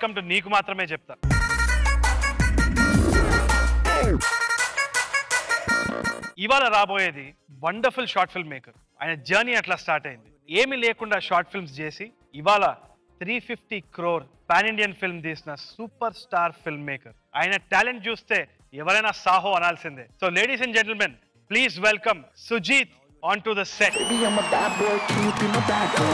Welcome to నీకు మాత్రమే చెప్తా ఇవాళ రాబోయేది వండర్ఫుల్ షార్ట్ ఫిల్మ్ మేకర్ ఆయన జర్నీ అట్లా స్టార్ట్ అయింది ఏమీ లేకుండా షార్ట్ ఫిల్మ్స్ చేసి ఇవాళ three fifty crore pan Indian film తీసిన సూపర్ స్టార్ ఫిల్మ్ మేకర్ ఆయన టాలెంట్ చూస్తే ఎవరైనా సాహో అనాల్సిందే so ladies and gentlemen please welcome Sujeeth on to the set Baby, I'm a bad boy, can you be my bad girl?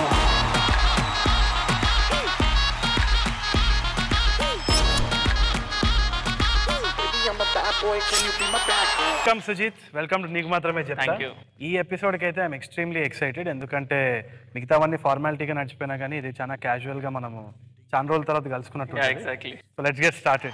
Baby, I'm a bad boy, can you be my bad girl? Welcome Sujeeth welcome to నీకు మాత్రమే చెప్తా Thank you. ఈ ఎపిసోడ్కి అయితే I'm extremely excited ఎందుకంటే మిగతావన్నీ ఫార్మాలిటీగా నడిచిపోయినా కానీ ఇది చాలా casual గా మనము చాలా రోజుల తర్వాత కలుసుకున్నట్టు yeah exactly so let's get started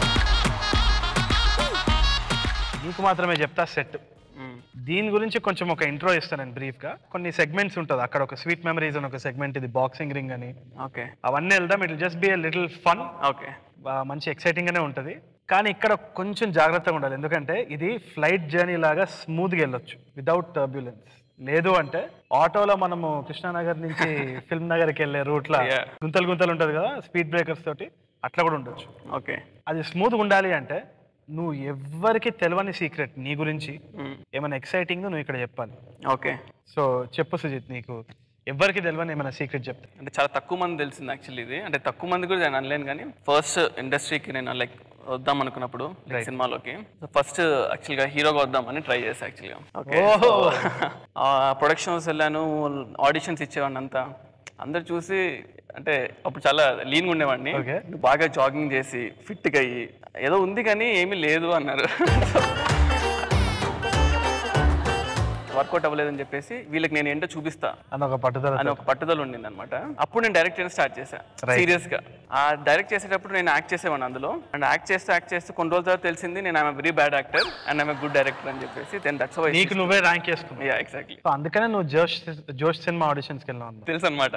నీకు మాత్రమే చెప్తా సెట్ దీని గురించి కొంచెం ఒక ఇంట్రో ఇస్తాను నేను బ్రీఫ్గా కొన్ని సెగ్మెంట్స్ ఉంటుంది అక్కడ ఒక స్వీట్ మెమరీస్ అని ఒక సెగ్మెంట్ ఇది బాక్సింగ్ రింగ్ అని ఓకే అవన్నీ వెళ్దాం it just be a little fun okay మంచి ఎక్సైటింగ్ గానే ఉంటుంది కానీ ఇక్కడ కొంచెం జాగ్రత్తగా ఉండాలి ఎందుకంటే ఇది ఫ్లైట్ జర్నీ లాగా స్మూత్గా వెళ్ళొచ్చు వితౌట్ టర్బ్యులెన్స్ లేదు అంటే ఆటోలో మనము కృష్ణానగర్ నుంచి ఫిల్మ్ నగర్కి వెళ్ళే రూట్లో Yeah. గుంతలు గుంతలు ఉంటుంది కదా స్పీడ్ బ్రేకర్స్ తోటి అట్లా కూడా ఉండొచ్చు ఓకే అది స్మూత్గా ఉండాలి అంటే నువ్వు ఎవ్వరికి తెలియని సీక్రెట్ నీ గురించి ఏమైనా ఎక్సైటింగ్ నువ్వు ఇక్కడ చెప్పాలి ఓకే సో చెప్పు సుజిత్ నీకు ఎవ్వరికి తెలియని ఏమైనా సీక్రెట్ చెప్తే అంటే చాలా తక్కువ మంది తెలిసింది యాక్చువల్లీ ఇది అంటే తక్కువ మంది కూడా నేను అనలేను కానీ ఫస్ట్ ఇండస్ట్రీకి నేను లైక్ వద్దాం అనుకున్నప్పుడు like సినిమాలోకి ఫస్ట్ యాక్చువల్గా హీరోగా వద్దామని ట్రై చేశాను యాక్చువల్గా ఓకే ఓహో. ప్రొడక్షన్ హౌస్ వెళ్ళాను ఆడిషన్స్ ఇచ్చేవాడిని అంతా అందరు చూసి అంటే అప్పుడు చాలా లీన్గా ఉండేవాడిని Okay. నువ్వు బాగా జాగింగ్ చేసి ఫిట్గా అయ్యి ఏదో ఉంది కానీ ఏమీ లేదు అన్నారు వర్కౌట్ అవ్వలేదని చెప్పేసి వీళ్ళకి నేను ఏంటో చూపిస్తా అని ఒక పట్టుదల అని ఒక పట్టుదల ఉండింది అనమాట అప్పుడు నేను డైరెక్ట్ చేయడం స్టార్ట్ చేశాను సీరియస్ గా ఆ డైరెక్ట్ చేసేటప్పుడు నేను యాక్ట్ చేసేవాడిని అందులో అండ్ యాక్ట్ చేస్తూ యాక్ట్ చేస్తూ కొన్ని రోజుల తర్వాత తెలిసింది నేను I'm very bad actor and I'm good director అని చెప్పేసి దెన్ దట్స్ వై నీకు నువ్వే ర్యాంక్ చేసుకున్నావు యా ఎగ్జాక్ట్లీ సో అందుకనే నువ్వు జోష్ జోష్ సినిమా ఆడిషన్స్కి వెళ్ళావు అన్న తెలుసు అనమాట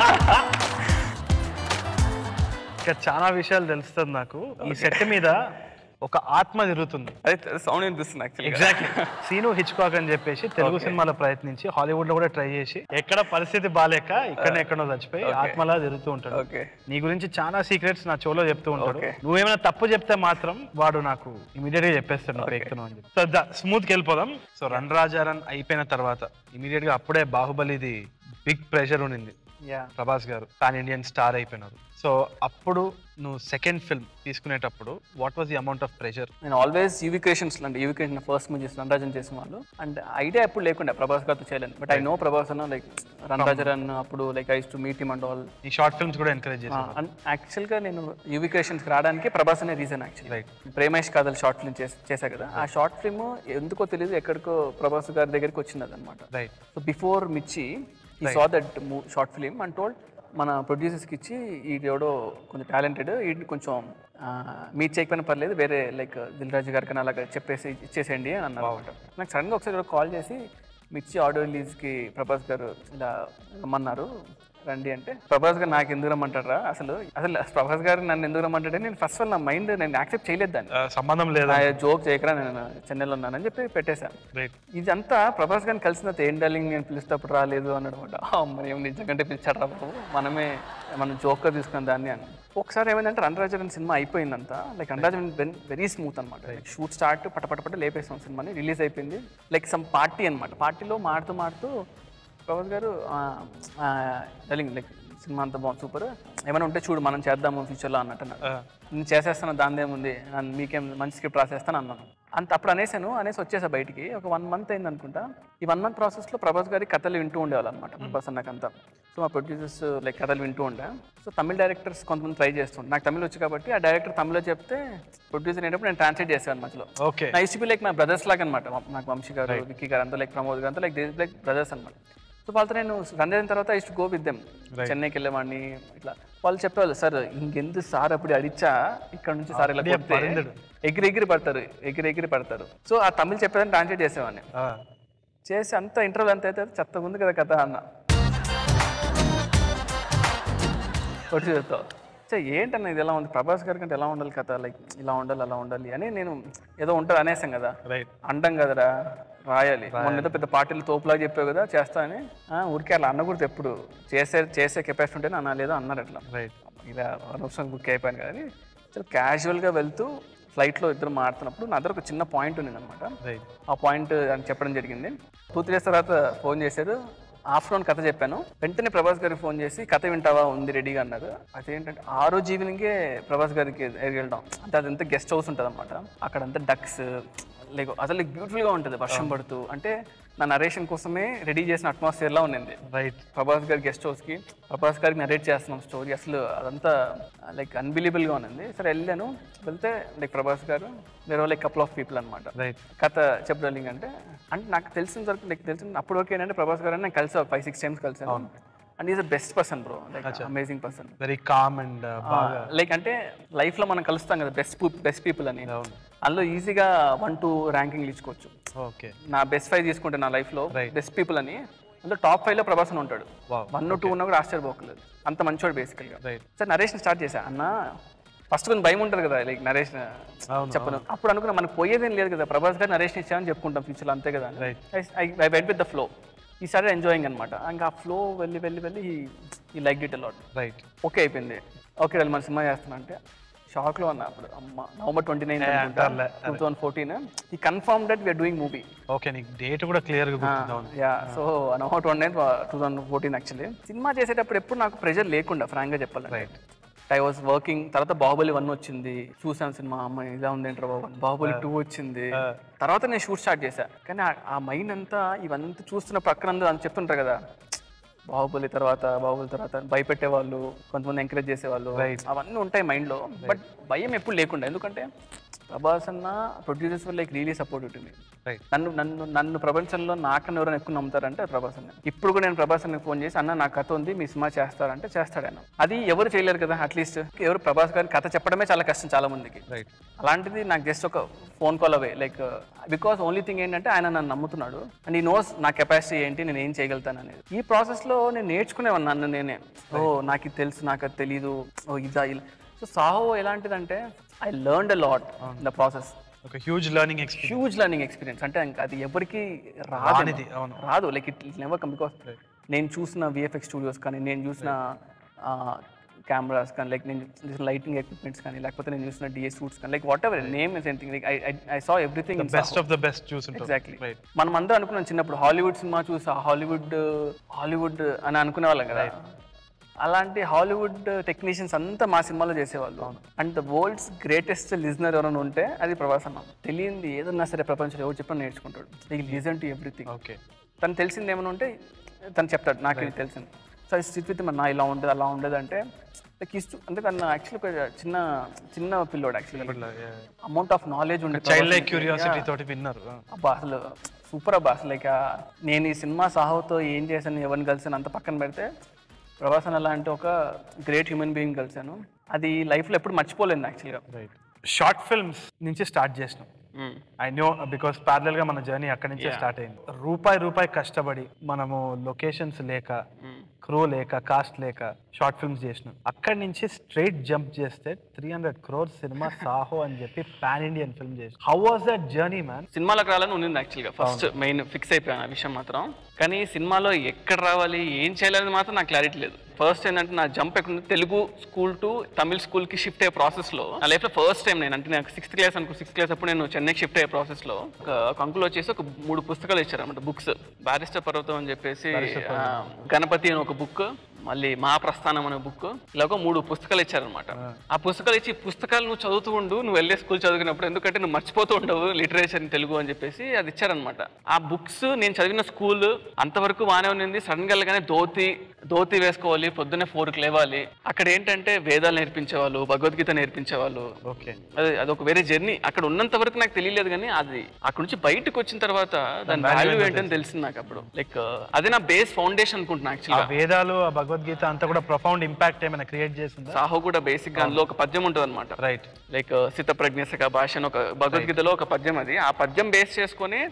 ఇంకా చాలా విషయాలు తెలుస్తుంది నాకు ఈ సెట్ మీద ఒక ఆత్మ తిరుగుతుంది అదే సౌండ్ వినిపిస్తుంది యాక్చువల్లీ ఎగ్జాక్ట్లీ సీను హిచ్కాక్ అని చెప్పేసి తెలుగు సినిమాలో ప్రయత్నించి హాలీవుడ్ లో కూడా ట్రై చేసి ఎక్కడ పరిస్థితి బాగాలేక ఇక్కడ ఎక్కడో చచ్చిపోయి ఆత్మలా తిరుగుతూ ఉంటాడు ఓకే నీ గురించి చాలా సీక్రెట్స్ నా చెవులో చెప్తూ ఉంటాడు Okay. నువ్వేమైనా తప్పు చెప్తే మాత్రం వాడు నాకు ఇమీడియట్ గా చెప్పేస్తాడు నువ్వు ఎక్కుతున్నావు అని చెప్పి సో స్మూత్ కి వెళ్ళిపోదాం సో రన్ రాజా రన్ అయిపోయిన తర్వాత ఇమీడియట్ గా అప్పుడే బాహుబలిది బిగ్ ప్రెషర్ ఉండింది yeah Prabhas garu pan Indian star అయిపోయినారు సో అప్పుడు నువ్వు సెకండ్ ఫిల్మ్ తీసుకునేటప్పుడు what was the amount of pressure నేను ఆల్వేస్ యూవీ క్రియేషన్స్ అంటే యూవీ క్రియేషన్ ఫస్ట్ మూవీ చేసిన రణరాజన్ చేసిన వాళ్ళు అండ్ ఐడియా ఎప్పుడు లేకుండా ప్రభాస్ గారితో చేయలేను బట్ ఐ నో ప్రభాస్ అన్న లైక్ రణరాజన్ అప్పుడు like ice to meet him and all ఈ షార్ట్ ఫిల్మ్స్ కూడా ఎంకరేజ్ చేశారు అండ్ యాక్చువల్గా నేను యూవీ క్రియేషన్స్కి రావడానికి ప్రభాస్ అనే రీజన్ యాక్చువల్లీ Right. ప్రేమేష్ కాదల్ షార్ట్ ఫిల్మ్ చేసా చేశా కదా ఆ షార్ట్ ఫిల్మ్ ఎందుకో తెలియదు ఎక్కడికో ప్రభాస్ గారి దగ్గరికి వచ్చింది అనమాట right so before Mirchi he saw that short film and told మన ప్రొడ్యూసర్స్కి ఇచ్చి ఈ ఎవడో కొంచెం టాలెంటెడ్ వీటిని కొంచెం మీట్ చేయకపోయినా పర్లేదు వేరే లైక్ దిల్ రాజు గారికి అలాగా చెప్పేసి ఇచ్చేసేయండి అని అన్నారు అనమాట నాకు సడన్గా ఒకసారి కాల్ చేసి మిర్చి ఆడియో రిలీజ్కి ప్రభాస్ గారు ఇలా రమ్మన్నారు రండి అంటే ప్రభాస్ గారు నాకు ఎందుకు రమ్మంటారా అసలు అసలు ప్రభాస్ గారు నన్ను ఎందుకు రమ్మంటాడే నేను ఫస్ట్ ఆల్ నా మైండ్ నేను యాక్సెప్ట్ చేయలేదు దాన్ని సంబంధం లేదా జోక్ చేయకరా నేను చెన్నైలో ఉన్నానని చెప్పి పెట్టేశాను రైట్ ఇదంతా ప్రభాస్ గారిని కలిసిన తర్వాత ఏం డార్లింగ్ నేను పిలిచేటప్పుడు రాలేదు అన్నాడు అనమాట మరి ఏం నిజంగానే పిలిచాడు రా బాబు మనమే మనం జోక్గా తీసుకున్న దాన్ని అని ఒకసారి ఏమైందంటే రణరాజన్ సినిమా అయిపోయిందంతా లైక్ రణరాజన్ వెరీ స్మూత్ అనమాట షూట్ స్టార్ట్ పట పట పట లేపేసాం సినిమాని రిలీజ్ అయిపోయింది లైక్ సమ్ పార్టీ అనమాట పార్టీలో మాడుతూ మాడుతూ ప్రభాస్ గారు డార్లింగ్ లైక్ సినిమా అంతా బాగుంది సూపర్ ఏమైనా ఉంటే చూడు మనం చేద్దాము ఫ్యూచర్లో అన్నట్టు అన్నారు. నేను చేసేస్తాను దాని ఏముంది నన్ను మీకేం మంచి స్క్రిప్ట్ రాసేస్తాను అన్నాను అంత అప్పుడు అనేసాను అనేసి వచ్చేసా బయటికి ఒక వన్ మంత్ అయింది అనుకుంటా ఈ వన్ మంత్ ప్రాసెస్లో ప్రభాస్ గారి కథలు వింటూ ఉండేవాళ్ళు అనమాట ప్రభాస్ నాకంతా సో మా ప్రొడ్యూసర్స్ లైక్ కథలు వింటూ ఉండే సో తమిళ డైరెక్టర్స్ కొంతమంది ట్రై చేస్తుండే నాకు తమిళ వచ్చి కాబట్టి ఆ డైరెక్టర్ తమిళలో చెప్తే ప్రొడ్యూసర్ అయినప్పుడు నేను ట్రాన్స్లేట్ చేశాను మధ్యలో ఓకే నా ఇస్ట్ లైక్ మా బ్రదర్స్ లాగా అనమాట నాకు వంశీ గారు విక్కీ గారు అంతా లైక్ ప్రమోద్ గారు అంతా లైక్ దిస్ లైక్ బ్రదర్స్ అనమాట సో వాళ్ళతో నేను రన్ అయిన తర్వాత ఇస్ట్ గో విత్ దెమ్ చెన్నైకి వెళ్ళేవాడిని ఇట్లా వాళ్ళు చెప్పేవాళ్ళు సార్ ఇంకెందుకు సార్ అప్పుడు అడిచా ఇక్కడ నుంచి సార్ ఇలా అప్పుడే కొడితే పరిందడు. ఎగిరి ఎగిరి పడతారు ఎగిరి ఎగిరి పడతారు సో ఆ తమిళ్ చెప్పేదని ట్రాన్స్లేట్ చేసేవాడిని చేసి అంత ఇంటర్వ్యూ అంత అయితే చెత్తగా ఉంది కదా కథ అన్న వచ్చి చెప్తావు సో ఏంటన్న ఇది ఎలా ఉంది ప్రభాస్ గారి కంటే ఎలా ఉండాలి కథ లైక్ ఇలా ఉండాలి అలా ఉండాలి అని నేను ఏదో ఉంటుంది అనేసాం కదా రైట్ అండం కదరా రాయాలి మొన్న ఏదో పెద్ద పార్టీలు తోపులాగా చెప్పావు కదా చేస్తా అని ఆ, ఊరికే అలా అన్నకూడదు ఎప్పుడు చేసే చేసే కెపాసిటీ ఉంటేనే అన్నా లేదో అన్నారు అట్లా రైట్ ఇలా అనవసరం బుక్ అయిపోయాను కానీ చాలా క్యాజువల్గా వెళ్తూ ఫ్లైట్లో ఇద్దరు మాడుతున్నప్పుడు నా దగ్గర ఒక చిన్న పాయింట్ ఉంది అనమాట రైట్ ఆ పాయింట్ అని చెప్పడం జరిగింది టూ త్రీ డేస్ తర్వాత ఫోన్ చేశారు ఆఫ్టర్నూన్ కథ చెప్పాను వెంటనే ప్రభాస్ గారికి ఫోన్ చేసి కథ వింటావా ఉంది రెడీగా అన్నారు అదేంటంటే ఆ రోజు ఈవినింగే ప్రభాస్ గారికి వెళ్ళడం అంటే అదంతా గెస్ట్ హౌస్ ఉంటుంది అనమాట అక్కడంతా డక్స్ లైక్ అసలు బ్యూటిఫుల్గా ఉంటుంది వర్షం పడుతూ అంటే నా నరేషన్ కోసమే రెడీ చేసిన అట్మాస్ఫియర్లా ఉన్నింది రైట్ ప్రభాస్ గారి గెస్ట్ హౌస్కి ప్రభాస్ గారికి నరేట్ చేస్తున్నాం స్టోరీ అసలు అదంతా లైక్ అన్బిలీబుల్గా ఉన్నది సరే వెళ్ళాను వెళ్తే లైక్ ప్రభాస్ గారు వేరే లైక్ కపుల్ ఆఫ్ పీపుల్ అనమాట రైట్ కథ చెప్పడానికి అంటే అంటే నాకు తెలిసిన వరకు నాకు తెలిసిన అప్పుడు ఓకే ఏంటంటే ప్రభాస్ గారు నేను కలిసి ఫైవ్ సిక్స్ టైమ్స్ కలిసాను and is the best person bro like amazing person very calm and బాగా లైక్ అంటే లైఫ్లో మనం కలుస్తాం కదా బెస్ట్ బెస్ట్ పీపుల్ అని అవును అందులో ఈజీగా వన్ టూ ర్యాంకింగ్లు ఇచ్చుకోవచ్చు ఓకే నా బెస్ట్ ఫైవ్ తీసుకుంటే నా లైఫ్లో Right. బెస్ట్ పీపుల్ అని అందులో టాప్ ఫైవ్లో ప్రభాస్ అని ఉంటాడు Wow. వన్ టూ ఉన్నా కూడా ఆశ్చర్యపోకలేదు అంత మంచివాడు బేసికల్గా రైట్ సార్ నరేషన్ స్టార్ట్ చేశా అన్న ఫస్ట్ కొంచెం భయం ఉంటుంది కదా లైక్ నరేష్ అవును, చెప్పను అప్పుడు అనుకున్నా మనకు పోయేదేం లేదు కదా ప్రభాస్ గారు నరేష్ ఇచ్చామని చెప్పుకుంటాం ఫ్యూచర్లో అంతే కదా Right. I went with the flow ఈ సారి ఎంజాయింగ్ అనమాట ఇంకా ఆ ఫ్లో వెళ్ళి వెళ్ళి వెళ్ళి he like did a lot right okay అయిపోయింది ఓకే వెళ్ళి మన సినిమా చేస్తున్నా అంటే షాక్లో ఉన్నా అప్పుడు అమ్మ నవంబర్ ట్వంటీ నైన్ అంటారులే. Two thousand fourteen he confirm that we're doing movie okay నీకు డేట్ కూడా క్లియర్గా గుర్తుంది అవును yeah so November twenty nine two thousand fourteen actually సినిమా చేసేటప్పుడు ఎప్పుడు నాకు ప్రెషర్ లేకుండా ఫ్రాంక్గా చెప్పాలంటే రైట్ ఐ వాస్ వర్కింగ్ తర్వాత బాహుబలి వన్ వచ్చింది చూసాను సినిమా అమ్మాయి ఇలా ఉంది ఏంట్రా బాబు బాహుబలి టూ వచ్చింది తర్వాత నేను షూట్ స్టార్ట్ చేశా కానీ ఆ- ఆ మైండ్ అంతా ఇవంతా చూస్తున్న పక్కన అందరూ అని చెప్తుంటారు కదా బాహుబలి తర్వాత బాహుబలి తర్వాత భయపెట్టే వాళ్ళు కొంతమంది ఎంకరేజ్ చేసేవాళ్ళు Right. అవన్నీ ఉంటాయి మైండ్లో బట్ భయం ఎప్పుడు లేకుండా ఎందుకంటే ప్రభాస్ అన్న ప్రొడ్యూసర్స్ వల్ల లైక్ రియలీ సపోర్ట్ ఉంటుంది రైట్ నన్ను నన్ను నన్ను ప్రపంచంలో నాకన్నా ఎవరైనా ఎక్కువ నమ్ముతారంటే ప్రభాస్ అన్న ఇప్పుడు కూడా నేను ప్రభాస్ అన్నకి ఫోన్ చేసి అన్న నా కథ ఉంది మీ సినిమా చేస్తారంటే చేస్తాడు ఆయన అది ఎవరు చేయలేరు కదా అట్లీస్ట్ ఎవరు ప్రభాస్ గారి కథ చెప్పడమే చాలా కష్టం చాలా మందికి రైట్ అలాంటిది నాకు జస్ట్ ఒక phone call away like because only thing ఏంటంటే ఆయన నన్ను నమ్ముతున్నాడు అండ్ ఈ నోస్ నా కెపాసిటీ ఏంటి నేను ఏం చేయగలుగుతాను అనేది ఈ ప్రాసెస్లో నేను నేర్చుకునేవాడిని నన్ను నేనే ఓ నాకు ఇది తెలుసు నాకు అది తెలీదు ఓ ఇదా ఇలా సో సాహో ఎలాంటిదంటే I learn a lot in the process ఒక huge learning experience huge learning experience అంటే ఇంకా అది ఎవరికి రానిది, రాదు అవును. రాదు like it never come because నేను చూసిన విఎఫ్ఎక్స్ స్టూడియోస్ కానీ నేను చూసిన కెమెరాస్ కానీ లైక్ నేను చూసిన లైటింగ్ ఎక్విప్మెంట్స్ కానీ లేకపోతే నేను చూసిన డిఏ సూట్స్ కానీ like whatever name is anything like I saw everything best of the best చూసుంటాం ఎగ్జాక్ట్లీ రైట్ మనం అందరూ అనుకున్నాం చిన్నప్పుడు హాలీవుడ్ సినిమా చూసా హాలీవుడ్ హాలీవుడ్ అని అనుకునే వాళ్ళం కదా అలాంటి హాలీవుడ్ టెక్నీషియన్స్ అంతా మా సినిమాలో చేసేవాళ్ళు and the world's greatest listener ఎవరైనా ఉంటే అది ప్రభాస్ అన్న తెలియంది ఏదన్నా సరే ప్రపంచంలో ఎవరు చెప్పినా నేర్చుకుంటాడు ఈ లిజన్ టు ఎవ్రీథింగ్ ఓకే తను తెలిసింది ఏమైనా ఉంటే తను చెప్తాడు నాకు ఇది తెలిసింది సో అది స్థితి విత్ నా ఇలా ఉండదు అలా ఉండదు అంటే లైక్ ఇస్తూ అంటే తను యాక్చువల్లీ ఒక చిన్న చిన్న పిల్లోడు యాక్చువల్లీ అమౌంట్ ఆఫ్ నాలెడ్జ్ ఉండే చైల్డ్ లైక్ క్యూరియాసిటీ తోటి విన్నారు అబ్బా అసలు సూపర్ అబ్బా అసలు ఇక నేను ఈ సినిమా సాహోతో ఏం చేశాను ఎవరిని కలిసాను అంత పక్కన పెడితే ప్రభాస్ అన్న లాంటి ఒక గ్రేట్ హ్యూమన్ బీయింగ్ కలిసాను అది లైఫ్లో ఎప్పుడు మర్చిపోలేను యాక్చువల్గా రైట్ షార్ట్ ఫిల్మ్స్ నుంచి స్టార్ట్ చేసినాం ఐ నో బికాస్ ప్యారలల్ గా మన జర్నీ అక్కడి నుంచే స్టార్ట్ అయింది రూపాయి రూపాయి కష్టపడి మనము లొకేషన్స్ లేక క్రూ లేక కాస్ట్ లేక షార్ట్ ఫిల్మ్స్ చేసినాం అక్కడి నుంచి స్ట్రైట్ జంప్ చేస్తే త్రీ హండ్రెడ్ క్రోర్ సినిమా సాహో అని చెప్పి పాన్ ఇండియన్ ఫిల్మ్ చేసి how was that journey man సినిమాలకు రావాలని ఉంది యాక్చువల్గా ఫస్ట్ మెయిన్ ఫిక్స్ అయిపోయాను ఆ విషయం మాత్రం కానీ సినిమాలో ఎక్కడ రావాలి ఏం చేయాలనేది మాత్రం నాకు క్లారిటీ లేదు ఫస్ట్ ఏంటంటే నా జంప్ ఎక్కడ ఉంది, తెలుగు స్కూల్ టు తమిళ్ స్కూల్కి షిఫ్ట్ అయ్యే ప్రాసెస్లో నా లైఫ్లో ఫస్ట్ టైం నేను అంటే నాకు సిక్స్త్ క్లాస్ అనుకో సిక్స్త్ క్లాస్ అప్పుడు నేను చెన్నైకి షిఫ్ట్ అయ్యే ప్రాసెస్లో ఒక ఒక అంకుల్ వచ్చేసి ఒక మూడు పుస్తకాలు ఇచ్చారన్నమాట బుక్స్ బారిస్టర్ పర్వతం అని చెప్పేసి ఆ, గణపతి అని ఒక బుక్ మళ్ళీ మహాప్రస్థానం అనే బుక్ ఇలా ఒక మూడు పుస్తకాలు ఇచ్చారనమాట ఆ పుస్తకాలు ఇచ్చి ఈ పుస్తకాలు నువ్వు చదువుతూ ఉండు నువ్వు వెళ్ళే స్కూల్ చదువుకున్నప్పుడు ఎందుకంటే నువ్వు మర్చిపోతూ ఉండవు లిటరేచర్ తెలుగు అని చెప్పేసి అది ఇచ్చారనమాట ఆ బుక్స్ నేను చదివిన స్కూల్ అంతవరకు బాగానే ఉన్నింది సడన్ గా వెళ్ళగానే ధోతి ధోతి వేసుకోవాలి పొద్దున్నే ఫోర్కి లేవాలి అక్కడ ఏంటంటే వేదాలు నేర్పించేవాళ్ళు భగవద్గీత నేర్పించేవాళ్ళు ఓకే అది అదొక వేరే జర్నీ అక్కడ ఉన్నంత వరకు నాకు తెలియలేదు కానీ అది అక్కడ నుంచి బయటకు వచ్చిన తర్వాత దాని value వాల్యూ ఏంటో ఏంటని తెలిసింది నాకు అప్పుడు లైక్ అదే నా బేస్ ఫౌండేషన్ అనుకుంటున్నా ఆ యాక్చువల్గా వేదాలు ఆ భగవద్గీత అంతా కూడా ప్రొఫౌండ్ ఇంపాక్ట్ ఏమైనా క్రియేట్ చేసిందా సాహో కూడా బేసిక్ గా అందులో ఒక పద్యం ఉంటుంది అనమాట రైట్ లైక్ సిత ప్రజ్ఞసక భాష అని ఒక భగవద్గీతలో ఒక పద్యం అది ఆ పద్యం బేస్ చేసుకొని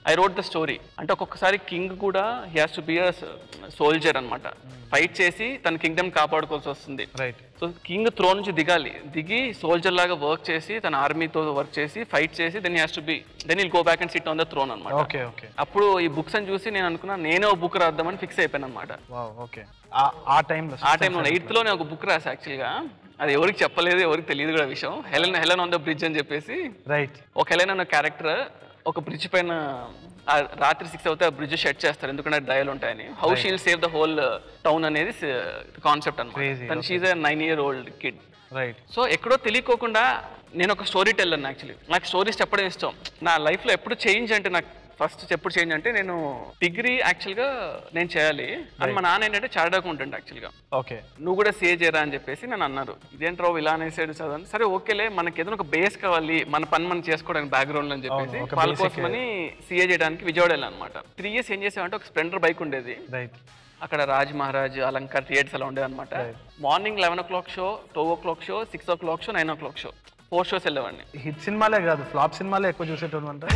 ఐ రోడ్ ద స్టోరీ అంటే ఒక్కొక్కసారి కింగ్ కూడా he has to be a soldier అనమాట ఫైట్ చేసి తన కింగ్డమ్ కాపాడుకోవాల్సి వస్తుంది రైట్ సో కింగ్ త్రోన్ నుంచి దిగాలి దిగి సోల్జర్ లాగా వర్క్ చేసి తన ఆర్మీతో వర్క్ చేసి ఫైట్ చేసి then has to be then he'll go back and sit on the throne అనమాట ఓకే ఓకే అప్పుడు ఈ బుక్స్ అని చూసి నేను అనుకున్నా నేనే ఒక బుక్ రాద్దామని ఫిక్స్ అయిపోయాను అనమాట వావ్ ఓకే ఆ టైంలో ఆ టైంలో ఎయిత్ లోనే ఒక బుక్ రాసా యాక్చువల్గా అది ఎవరికి చెప్పలేదు ఎవరికి తెలియదు కూడా విషయం Helen Helen on the bridge అని చెప్పేసి రైట్ ఒక హెలెన్ అన్న క్యారెక్టర్ ఒక బ్రిడ్జ్ పైన ఆ రాత్రి సిక్స్ అవుతే ఆ బ్రిడ్జ్ షెట్ చేస్తారు ఎందుకంటే డయల్ ఉంటాయని how she'll save the whole town అనేది కాన్సెప్ట్ Crazy, అనమాట తను she's nine year old kid right so ఎక్కడో తెలియకోకుండా నేను ఒక స్టోరీ టెల్లర్ యాక్చువల్లీ నాకు స్టోరీస్ చెప్పడం ఇష్టం నా లైఫ్లో ఎప్పుడు చేంజ్ అంటే నాకు ఫస్ట్ ఎప్పుడు చేంజ్ అంటే నేను డిగ్రీ యాక్చువల్గా నేను చేయాలి అని మా నాన్న ఏంటంటే చార్డ్ అకౌంటెంట్ యాక్చువల్గా ఓకే నువ్వు కూడా సే చేయరా అని చెప్పేసి నన్ను అన్నారు ఇదేంట్రా ఇలా అనేసాడు చదవని సరే ఓకేలే మనకి ఏదైనా ఒక బేస్ కావాలి మన పని మనం చేసుకోవడానికి బ్యాక్గ్రౌండ్ అని చెప్పేసి అవును, ఒక వాళ్ళ basic- కోసమని సీఏ చేయడానికి విజయవాడ వెళ్ళాను అనమాట త్రీ ఇయర్స్ ఏం చేసామంటే ఒక స్ప్లెండర్ బైక్ ఉండేది రైట్ అక్కడ రాజ్ మహారాజ్ అలంకార్ థియేటర్స్ అలా ఉండేవి అనమాట morning eleven o'clock show two o'clock show six o'clock show nine o'clock show four shows వెళ్ళేవాడిని హిట్ సినిమాలే కాదు ఫ్లాప్ సినిమాలే ఎక్కువ చూసేటోళ్ళు అంట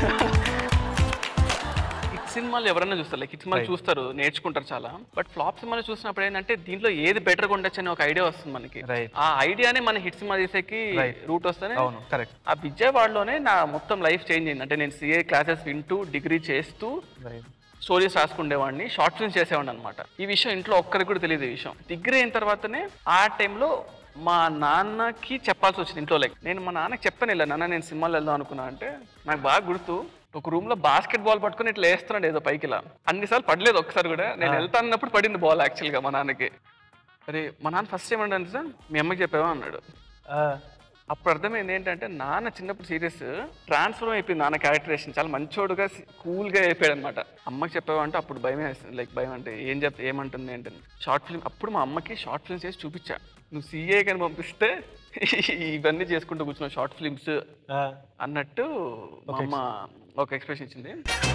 హిట్ సినిమాలు ఎవరైనా చూస్తారు లైక్ హిట్ సినిమాలు చూస్తారు నేర్చుకుంటారు చాలా బట్ ఫ్లాప్ సినిమాలు చూసినప్పుడు ఏంటంటే దీంట్లో ఏది బెటర్గా ఉండొచ్చు అని ఒక ఐడియా వస్తుంది మనకి Right. ఆ ఐడియానే మన హిట్ సినిమా తీసేకి Right. రూట్ వస్తేనే అవును కరెక్ట్ ఆ విజయవాడలోనే నా మొత్తం లైఫ్ చేంజ్ అయింది అంటే నేను సిఏ క్లాసెస్ వింటూ డిగ్రీ చేస్తూ రైట్ స్టోరీస్ రాసుకునేవాడిని షార్ట్ ఫిల్మ్స్ చేసేవాడిని అనమాట ఈ విషయం ఇంట్లో ఒక్కరికి కూడా తెలియదు ఈ విషయం డిగ్రీ అయిన తర్వాతనే ఆ టైంలో మా నాన్నకి చెప్పాల్సి వచ్చింది ఇంట్లో లైక్ నేను మా నాన్నకి చెప్పాను ఇలా నాన్న నేను సినిమాలు వెళ్దాం అనుకున్నా అంటే నాకు బాగా గుర్తు ఒక రూమ్ లో బాస్కెట్ బాల్ పట్టుకుని ఇట్లా వేస్తున్నాడు ఏదో పైకి ఇలా అన్నిసార్లు పడలేదు ఒక్కసారి కూడా నేను వెళ్తా అన్నప్పుడు పడింది బాల్ యాక్చువల్గా మా నాన్నకి అరే మా నాన్న ఫస్ట్ ఏమన్నాడు సార్ మీ అమ్మకి చెప్పావా అన్నాడు అప్పుడు అర్థమైంది ఏంటంటే నాన్న చిన్నప్పుడు సీరియస్ ట్రాన్స్ఫర్ అయిపోయింది నాన్న క్యారెక్టరేషన్ చాలా మంచోడుగా కూల్గా అయిపోయాడు అనమాట అమ్మకి చెప్పావంటే అప్పుడు భయం వేస్తుంది లైక్ భయం అంటే ఏం చెప్ ఏమంటుంది ఏంటని షార్ట్ ఫిల్మ్ అప్పుడు మా అమ్మకి షార్ట్ ఫిల్మ్స్ చేసి చూపించా నువ్వు సీఏ కానీ పంపిస్తే ఇవన్నీ చేసుకుంటూ కూర్చున్నావు షార్ట్ ఫిల్మ్స్ అన్నట్టు మా అమ్మ ఒక ఎక్స్ప్రెషన్ ఇచ్చింది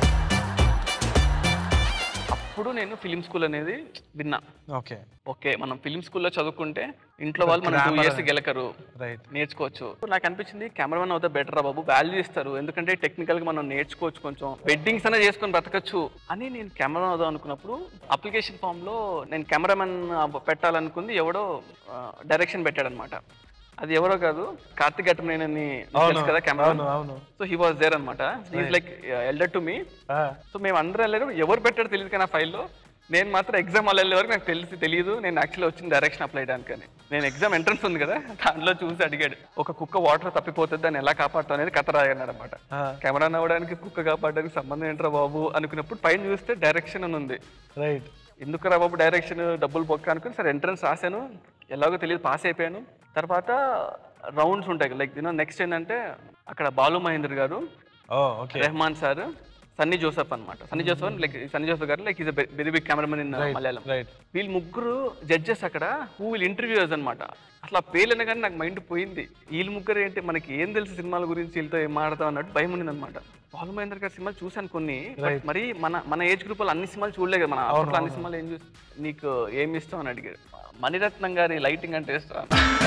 అప్పుడు నేను ఫిలిం స్కూల్ అనేది విన్నా ఓకే ఓకే మనం ఫిలిం స్కూల్లో చదువుకుంటే ఇంట్లో వాళ్ళు మనం టూ grammar ఇయర్స్ గెలకరు రైట్ నేర్చుకోవచ్చు నాకు అనిపించింది కెమెరామెన్ అవుతే బెటర్ రా బాబు వాల్యూ ఇస్తారు ఎందుకంటే టెక్నికల్ గా మనం నేర్చుకోవచ్చు కొంచెం వెడ్డింగ్స్ అనే చేసుకొని బ్రతకచ్చు అని నేను కెమెరా అవుదాం అనుకున్నప్పుడు అప్లికేషన్ ఫామ్ లో నేను కెమెరామెన్ పెట్టాలనుకుంది ఎవడో డైరెక్షన్ పెట్టాడనమాట అది ఎవరో కాదు కార్తిక్ ఘట్టమనేనని తెలుసు కదా కెమెరా అవును అవును సో హీ వాస్ దేర్ అనమాట is like elder to me so మేము అందరం వెళ్ళారు ఎవరు పెట్టారో తెలియదు కానీ ఆ ఫైల్లో నేను మాత్రం ఎగ్జామ్ వాళ్ళు వెళ్ళే వరకు నాకు తెలిసి తెలియదు నేను యాక్చువల్లీ వచ్చిన డైరెక్షన్ అప్లై చేయడానికి అని నేను ఎగ్జామ్ ఎంట్రన్స్ ఉంది కదా దాంట్లో చూసి అడిగాడు ఒక కుక్క వాటర్ తప్పిపోతుంది దాన్ని ఎలా కాపాడతాం అనేది కథ రాయన్నాడు అనమాట కెమెరా నవ్వడానికి కుక్క కాపాడడానికి సంబంధం ఏంట్రా బాబు అనుకున్నప్పుడు పైన చూస్తే డైరెక్షన్ అని ఉంది రైట్ ఎందుకురా బాబు డైరెక్షన్ డబ్బులు బొక్క అనుకుని సరే ఎంట్రన్స్ రాశాను ఎలాగో తెలియదు పాస్ అయిపోయాను తర్వాత రౌండ్స్ ఉంటాయి లైక్ యూనో నెక్స్ట్ ఏంటంటే అక్కడ Balu Mahender garu oh okay Rahman sir Sunny Joseph అన్నమాట Sunny Joseph like Sunny Joseph garu like is very big cameraman in Malayalam right వీళ్ళు ముగ్గురు జడ్జెస్ అక్కడ హూ విల్ ఇంటర్వ్యూస్ అనమాట అసలు ఆ పేర్లు కానీ నాకు మైండ్ పోయింది వీళ్ళు ముగ్గురు ఏంటి మనకి ఏం తెలుసు సినిమాల గురించి వీళ్ళతో ఏం మాడతాం అన్నట్టు భయం ఉండింది అనమాట బాలు మహేందర్ గారి సినిమాలు చూశాను కొన్ని but మరి మన మన ఏజ్ గ్రూప్ వాళ్ళు అన్ని సినిమాలు చూడలేదు కదా మన అప్పట్లో అన్ని సినిమాలు ఏం చూసి నీకు ఏమి ఇష్టం అని అడిగాడు మణిరత్నం గారి లైటింగ్ అంటే ఇష్టం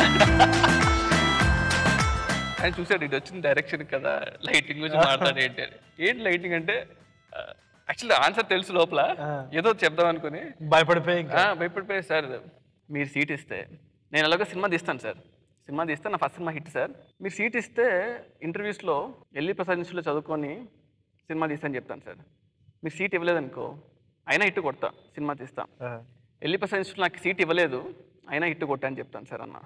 ఆయన చూసాడు ఇది వచ్చింది డైరెక్షన్ కదా లైటింగ్ గురించి మాట్లాడు ఏంటి అని ఏంటి లైటింగ్ అంటే యాక్చువల్లీ ఆన్సర్ తెలుసు లోపల ఏదో చెప్దాం అనుకుని భయపడిపోయి ఇంకా ఆ, భయపడిపోయి సార్ మీరు సీట్ ఇస్తే నేను ఎలాగో సినిమా తీస్తాను సార్ సినిమా తీస్తే నా ఫస్ట్ సినిమా హిట్ సార్ మీరు సీట్ ఇస్తే ఇంటర్వ్యూస్లో ఎల్లి ప్రసాద్ ఇన్స్టిట్యూట్లో చదువుకొని సినిమా తీస్తాను చెప్తాను సార్ మీరు సీట్ ఇవ్వలేదనుకో అయినా హిట్ కొడతా సినిమా తీస్తా ఆ, ఎల్లి ప్రసాద్ ఇన్స్టిట్యూట్ నాకు సీట్ ఇవ్వలేదు అయినా హిట్ కొట్టా అని చెప్తాను సార్ అన్న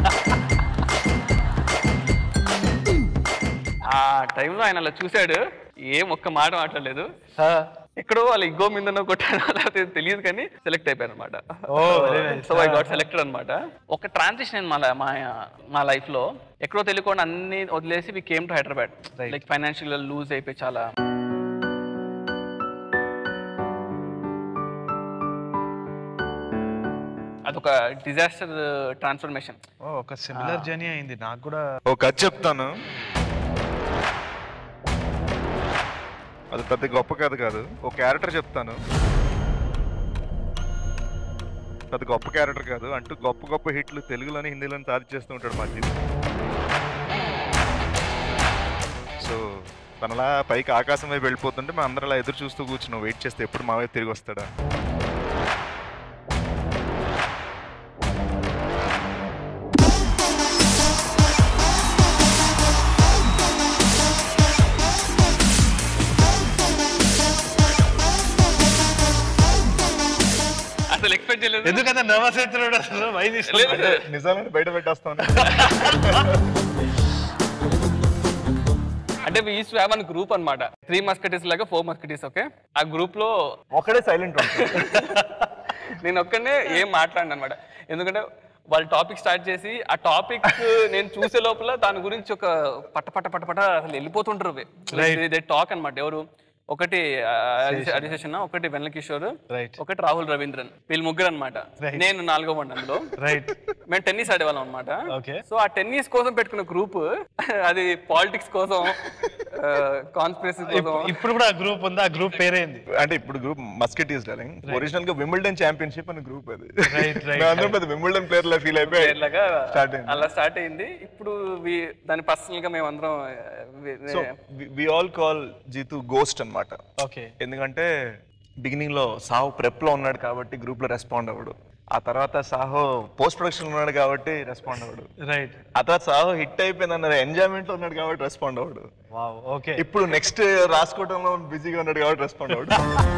ఆ టైంలో ఆయన అలా చూశాడు ఏం ఒక్క మాట మాట్లాడలేదు ఆ, ఎక్కడో వాళ్ళు ఇగ్గో మీదనో కొట్టానో లేకపోతే తెలియదు కానీ సెలెక్ట్ అయిపోయాను అనమాట oh very nice so I got selected అనమాట ఒక ట్రాన్సిషన్ మా మా మా లైఫ్ లో ఎక్కడో తెలియకుండా అన్ని వదిలేసి we came to Hyderabad Right. Like financial lose అయిపోయి చాలా అదొక డిజాస్టర్ ట్రాన్స్ఫర్మేషన్ ఓ ఒక సిమిలర్ జర్నీ అయింది నాకు కూడా ఒక కథ చెప్తాను అది పెద్ద గొప్ప కథ కాదు ఒక క్యారెక్టర్ చెప్తాను పెద్ద గొప్ప క్యారెక్టర్ కాదు అంటూ గొప్ప గొప్ప హిట్లు తెలుగులోని హిందీలోని సాధించేస్తూ ఉంటాడు మధ్య సో తనలా పైకి ఆకాశం వైపు వెళ్ళిపోతుంటే మేము అందరం అలా ఎదురు చూస్తూ కూర్చున్నాం వెయిట్ చేస్తే ఎప్పుడు మా వైపు తిరిగి వస్తాడా అసలు ఎక్స్పెక్ట్ చేయలేదు ఎందుకంటే నర్వస్ అవుతున్నాడు అసలు వైన్ లేదు. నిజాలని బయట పెట్టేస్తాను అంటే ఈ స్వామ్ అని గ్రూప్ అన్నమాట త్రీ మస్కటీస్ లాగా ఫోర్ మస్కటీస్ ఓకే ఆ గ్రూప్ లో ఒకడే సైలెంట్ ఉంటుంది నేను ఒక్కనే ఏం మాట్లాడిన అనమాట ఎందుకంటే వాళ్ళు టాపిక్ స్టార్ట్ చేసి ఆ టాపిక్ నేను చూసే లోపల దాని గురించి ఒక పట్ట పట్ట పట్ట పట్ట అసలు వెళ్ళిపోతుంటారు దే టాక్ అన్నమాట ఎవరు ఒకటి అడిశేషన్ ఒకటి వెన్నెల కిషోర్ Right. ఒకటి రాహుల్ రవీంద్రన్ వీళ్ళు ముగ్గురు అనమాట Right. నేను నాలుగో వాడిని అందులో రైట్ మేము టెన్నిస్ ఆడేవాళ్ళం అనమాట Okay. సో ఆ టెన్నిస్ కోసం పెట్టుకున్న గ్రూప్ అది పాలిటిక్స్ కోసం కాన్స్పిరసీ కోసం ఇప్పుడు కూడా ఆ గ్రూప్ ఉంది ఆ గ్రూప్ పేరేంది అంటే ఇప్పుడు గ్రూప్ మస్కెటీస్ డార్లింగ్ ఒరిజినల్ గా విమిల్డన్ ఛాంపియన్షిప్ అని గ్రూప్ అది Right, right, అందరం పెద్ద విమిల్డన్ ప్లేయర్ లా ఫీల్ అయిపోయి ఇలాగా స్టార్ట్ అయింది అలా స్టార్ట్ అయింది ఇప్పుడు వి- దాని పర్సనల్ గా మేమందరం we- so we all call Jeetu ghost అన్నమాట ఓకే ఎందుకంటే బిగినింగ్ లో సాహో ప్రెప్ లో ఉన్నాడు కాబట్టి గ్రూప్ లో రెస్పాండ్ అవ్వడు ఆ తర్వాత సాహో పోస్ట్ ప్రొడక్షన్ ఉన్నాడు కాబట్టి రెస్పాండ్ అవ్వడు రైట్ ఆ తర్వాత సాహో హిట్ అయిపోయింది అన్న ఎంజాయ్మెంట్ లో ఉన్నాడు కాబట్టి రెస్పాండ్ అవ్వడు వావ్ ఓకే ఇప్పుడు నెక్స్ట్ రాసుకోవడంలో బిజీగా ఉన్నాడు కాబట్టి రెస్పాండ్ అవ్వడు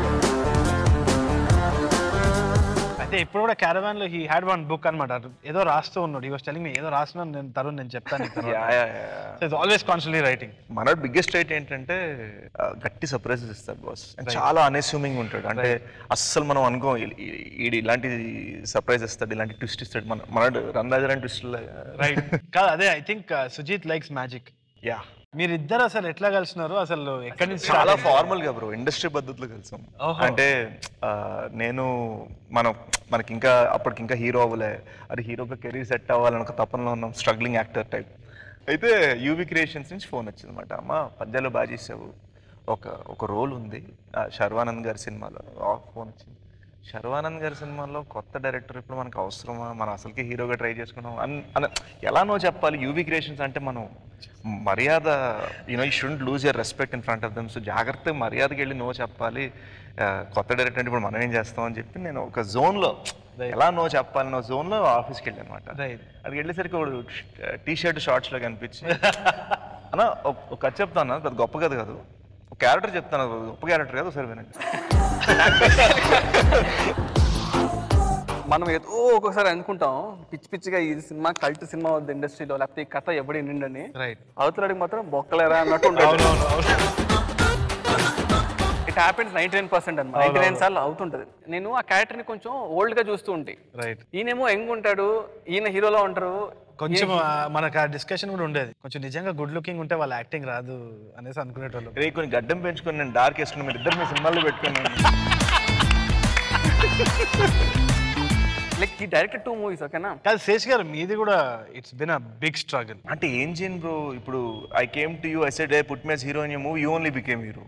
అయితే ఇప్పుడు కూడా క్యారవాన్ లో హీ హ్యాడ్ వన్ బుక్ అనమాట ఏదో రాస్తూ ఉన్నాడు ఈ వాస్ టెలింగ్ మీ ఏదో రాస్తున్నాను నేను తరుణ్ నేను చెప్తాను Yeah, yeah, yeah. It's always constantly writing మన బిగ్గెస్ట్ రైట్ ఏంటంటే ఆ, గట్టి సర్ప్రైజెస్ ఇస్తాడు బాస్ చాలా అన్ఎస్యూమింగ్ ఉంటాడు అంటే అస్సలు మనం అనుకో ఈడు ఇలాంటి సర్ప్రైజ్ ఇస్తాడు ఇలాంటి ట్విస్ట్ ఇస్తాడు మన మన రందాజరాని ట్విస్ట్ రైట్ కాదు అదే I think Sujeeth likes magic yeah మీరిద్దరు అసలు ఎట్లా కలిసినారు అసలు ఎక్కడి నుంచి చాలా ఫార్మల్ గా బ్రో ఇండస్ట్రీ పద్ధతిలో కలిసాం ఓహో. అంటే ఆ, నేను మనం మనకి ఇంకా అప్పటికి ఇంకా హీరో అవ్వలే అది హీరోగా కెరీర్ సెట్ అవ్వాలని ఒక తపనలో ఉన్నాం స్ట్రగ్లింగ్ యాక్టర్ టైప్ అయితే యూవి క్రియేషన్స్ నుంచి ఫోన్ వచ్చింది అనమాట అమ్మ పద్యాలు బాగా చేసావు ఒక ఒక రోల్ ఉంది ఆ, శర్వానంద్ గారి సినిమాలో ఫోన్ వచ్చింది శర్వానంద్ గారి సినిమాలో కొత్త డైరెక్టర్ ఇప్పుడు మనకు అవసరమా మనం అసలుకి హీరోగా ట్రై చేసుకున్నాం అన్ అన ఎలానో చెప్పాలి యూవి క్రియేషన్స్ అంటే మనం మర్యాద you know you should lose your respect in front of them so జాగ్రత్తగా మర్యాదకి వెళ్ళి నో చెప్పాలి ఆ, కొత్త డైరెక్టర్ అంటే ఇప్పుడు మనం ఏం చేస్తాం అని చెప్పి నేను ఒక జోన్లో ఎలా నో చెప్పాలి నో జోన్లో ఆఫీస్కి వెళ్ళాను అనమాట Right. అది వెళ్ళేసరికి ఒక టీ షర్ట్ షార్ట్స్లో కనిపించి అన్న ఒక- ఒక కథ చెప్తాను అన్న, పెద్ద గొప్ప కథ కాదు ఒక క్యారెక్టర్ చెప్తాను అది గొప్ప క్యారెక్టర్ కాదు ఒకసారి వినండి మనం ఏదో ఒక్కొక్కసారి అనుకుంటాం పిచ్చి పిచ్చిగా ఈ సినిమా కల్ట్ సినిమా వద్దు ఇండస్ట్రీలో లేకపోతే ఈ కథ ఎవడి నిండని రైట్ అవతలడికి మాత్రం బొక్కలేరా అన్నట్టు ఉండదు అవునవును అవును it happens ninety nine percent అనమాట నైన్టీ నైన్ సార్లు అవుతుంటది నేను ఆ క్యారెక్టర్ ని కొంచెం ఓల్డ్ గా చూస్తూ ఉంటాయి రైట్ ఈయనేమో యంగ్ ఉంటాడు ఈయన హీరోలో ఉంటారు కొంచెం ఆ, మనకు ఆ డిస్కషన్ కూడా ఉండేది కొంచెం నిజంగా గుడ్ లుకింగ్ ఉంటే వాళ్ళ యాక్టింగ్ రాదు అనేసి అనుకునేటోళ్ళు రే కొన్ని గడ్డం పెంచుకొని నేను డార్క్ వేసుకుని మీరు ఇద్దరు మీ సినిమాల్లో పెట్టుకున్నాను లైక్ ఈ డైరెక్టర్ టూ మూవీస్ ఓకేనా కాదు శేష్ గారు మీది కూడా it's been a big struggle అంటే ఏం చేయను బ్రో ఇప్పుడు I came to you I said I put me hero in you movie you only became hero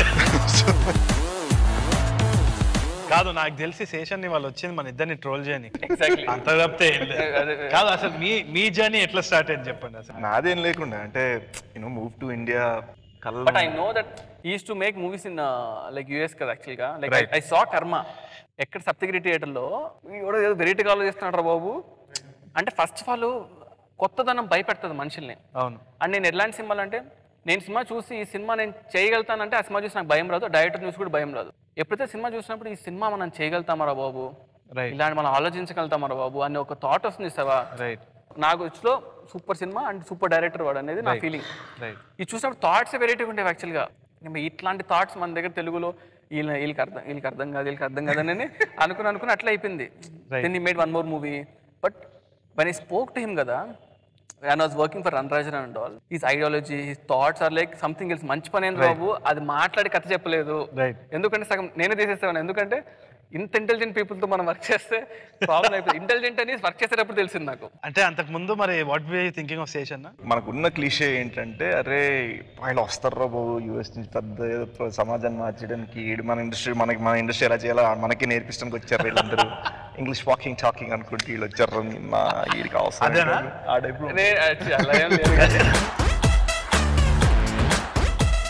కాదు నాకు తెలిసి శేషన్ని వాళ్ళు వచ్చింది మన ఇద్దరిని ట్రోల్ చేయని ఎగ్జాక్ట్లీ అంత తప్పితే ఏం లేదు. కాదు అసలు మీ మీ జర్నీ ఎట్లా స్టార్ట్ అయింది చెప్పండి అసలు నాదేం లేకుండా అంటే యూనో మూవ్ టు ఇండియా కళ్ళ but I know that is to make movies in like US కదా యాక్చువల్గా లైక్ Right. ఐ సా కర్మ ఎక్కడ సప్తగిరి థియేటర్లో ఎవడో ఏదో వెరైటీగా ఆలోచిస్తున్నాడు రా బాబు అంటే ఫస్ట్ ఆఫ్ ఆల్ కొత్తదనం భయపెడుతుంది మనుషుల్ని అవును అండ్ నేను ఎలాంటి సినిమాలు అంటే నేను సినిమా చూసి ఈ సినిమా నేను చేయగలుగుతానంటే ఆ సినిమా చూసి నాకు భయం రాదు డైరెక్టర్ చూసి కూడా భయం రాదు ఎప్పుడైతే సినిమా చూసినప్పుడు ఈ సినిమా మనం చేయగలుగుతామరా బాబు రైట్ ఇలాంటి మనం ఆలోచించగలుగుతామరా బాబు అని ఒక థాట్ వస్తుంది ఇస్తావా రైట్ నాకు వచ్చిలో సూపర్ సినిమా అండ్ సూపర్ డైరెక్టర్ వాడు అనేది నా ఫీలింగ్ రైట్ ఇది చూసినప్పుడు థాట్స్ వెరైటీగా ఉంటాయి యాక్చువల్గా ఇట్లాంటి థాట్స్ మన దగ్గర తెలుగులో వీళ్ళ వీళ్ళకి అర్థం వీళ్ళకి అర్థం కాదు వీళ్ళకి అర్థం కాదని అనుకుని అనుకుని అట్లా అయిపోయింది then he made one more movie but one he spoke to him కదా and was working for Ranrajan and all his ideology his thoughts are like something else మంచి పని ఏంది బాబు అది మాట్లాడి కథ చెప్పలేదు Right. ఎందుకంటే సగం నేనే తీసేస్తాను ఎందుకంటే ఇంత ఇంటెలిజెంట్ పీపుల్తో మనం వర్క్ చేస్తే ప్రాబ్లం అయిపోయింది ఇంటెలిజెంట్ అని వర్క్ చేసేటప్పుడు తెలిసింది నాకు అంటే అంతకు ముందు మరి what be thinking of Sesh మనకున్న క్లీషే ఏంటంటే అరే వాళ్ళు వస్తారా బాబు యూఎస్ నుంచి పెద్ద ఏదో ప్ర- సమాజాన్ని మార్చడానికి ఈడు మన ఇండస్ట్రీ మనకి మన ఇండస్ట్రీ ఎలా చేయాలో మనకి నేర్పించడానికి వచ్చారు వీళ్ళందరూ ఇంగ్లీష్ వాకింగ్ టాకింగ్ అనుకుంటే వీళ్ళు వచ్చారు మా వీడికి అవసరం అదేనా? లేదు. ఆ టైప్లో నే- అలా ఏం లేదు కానీ.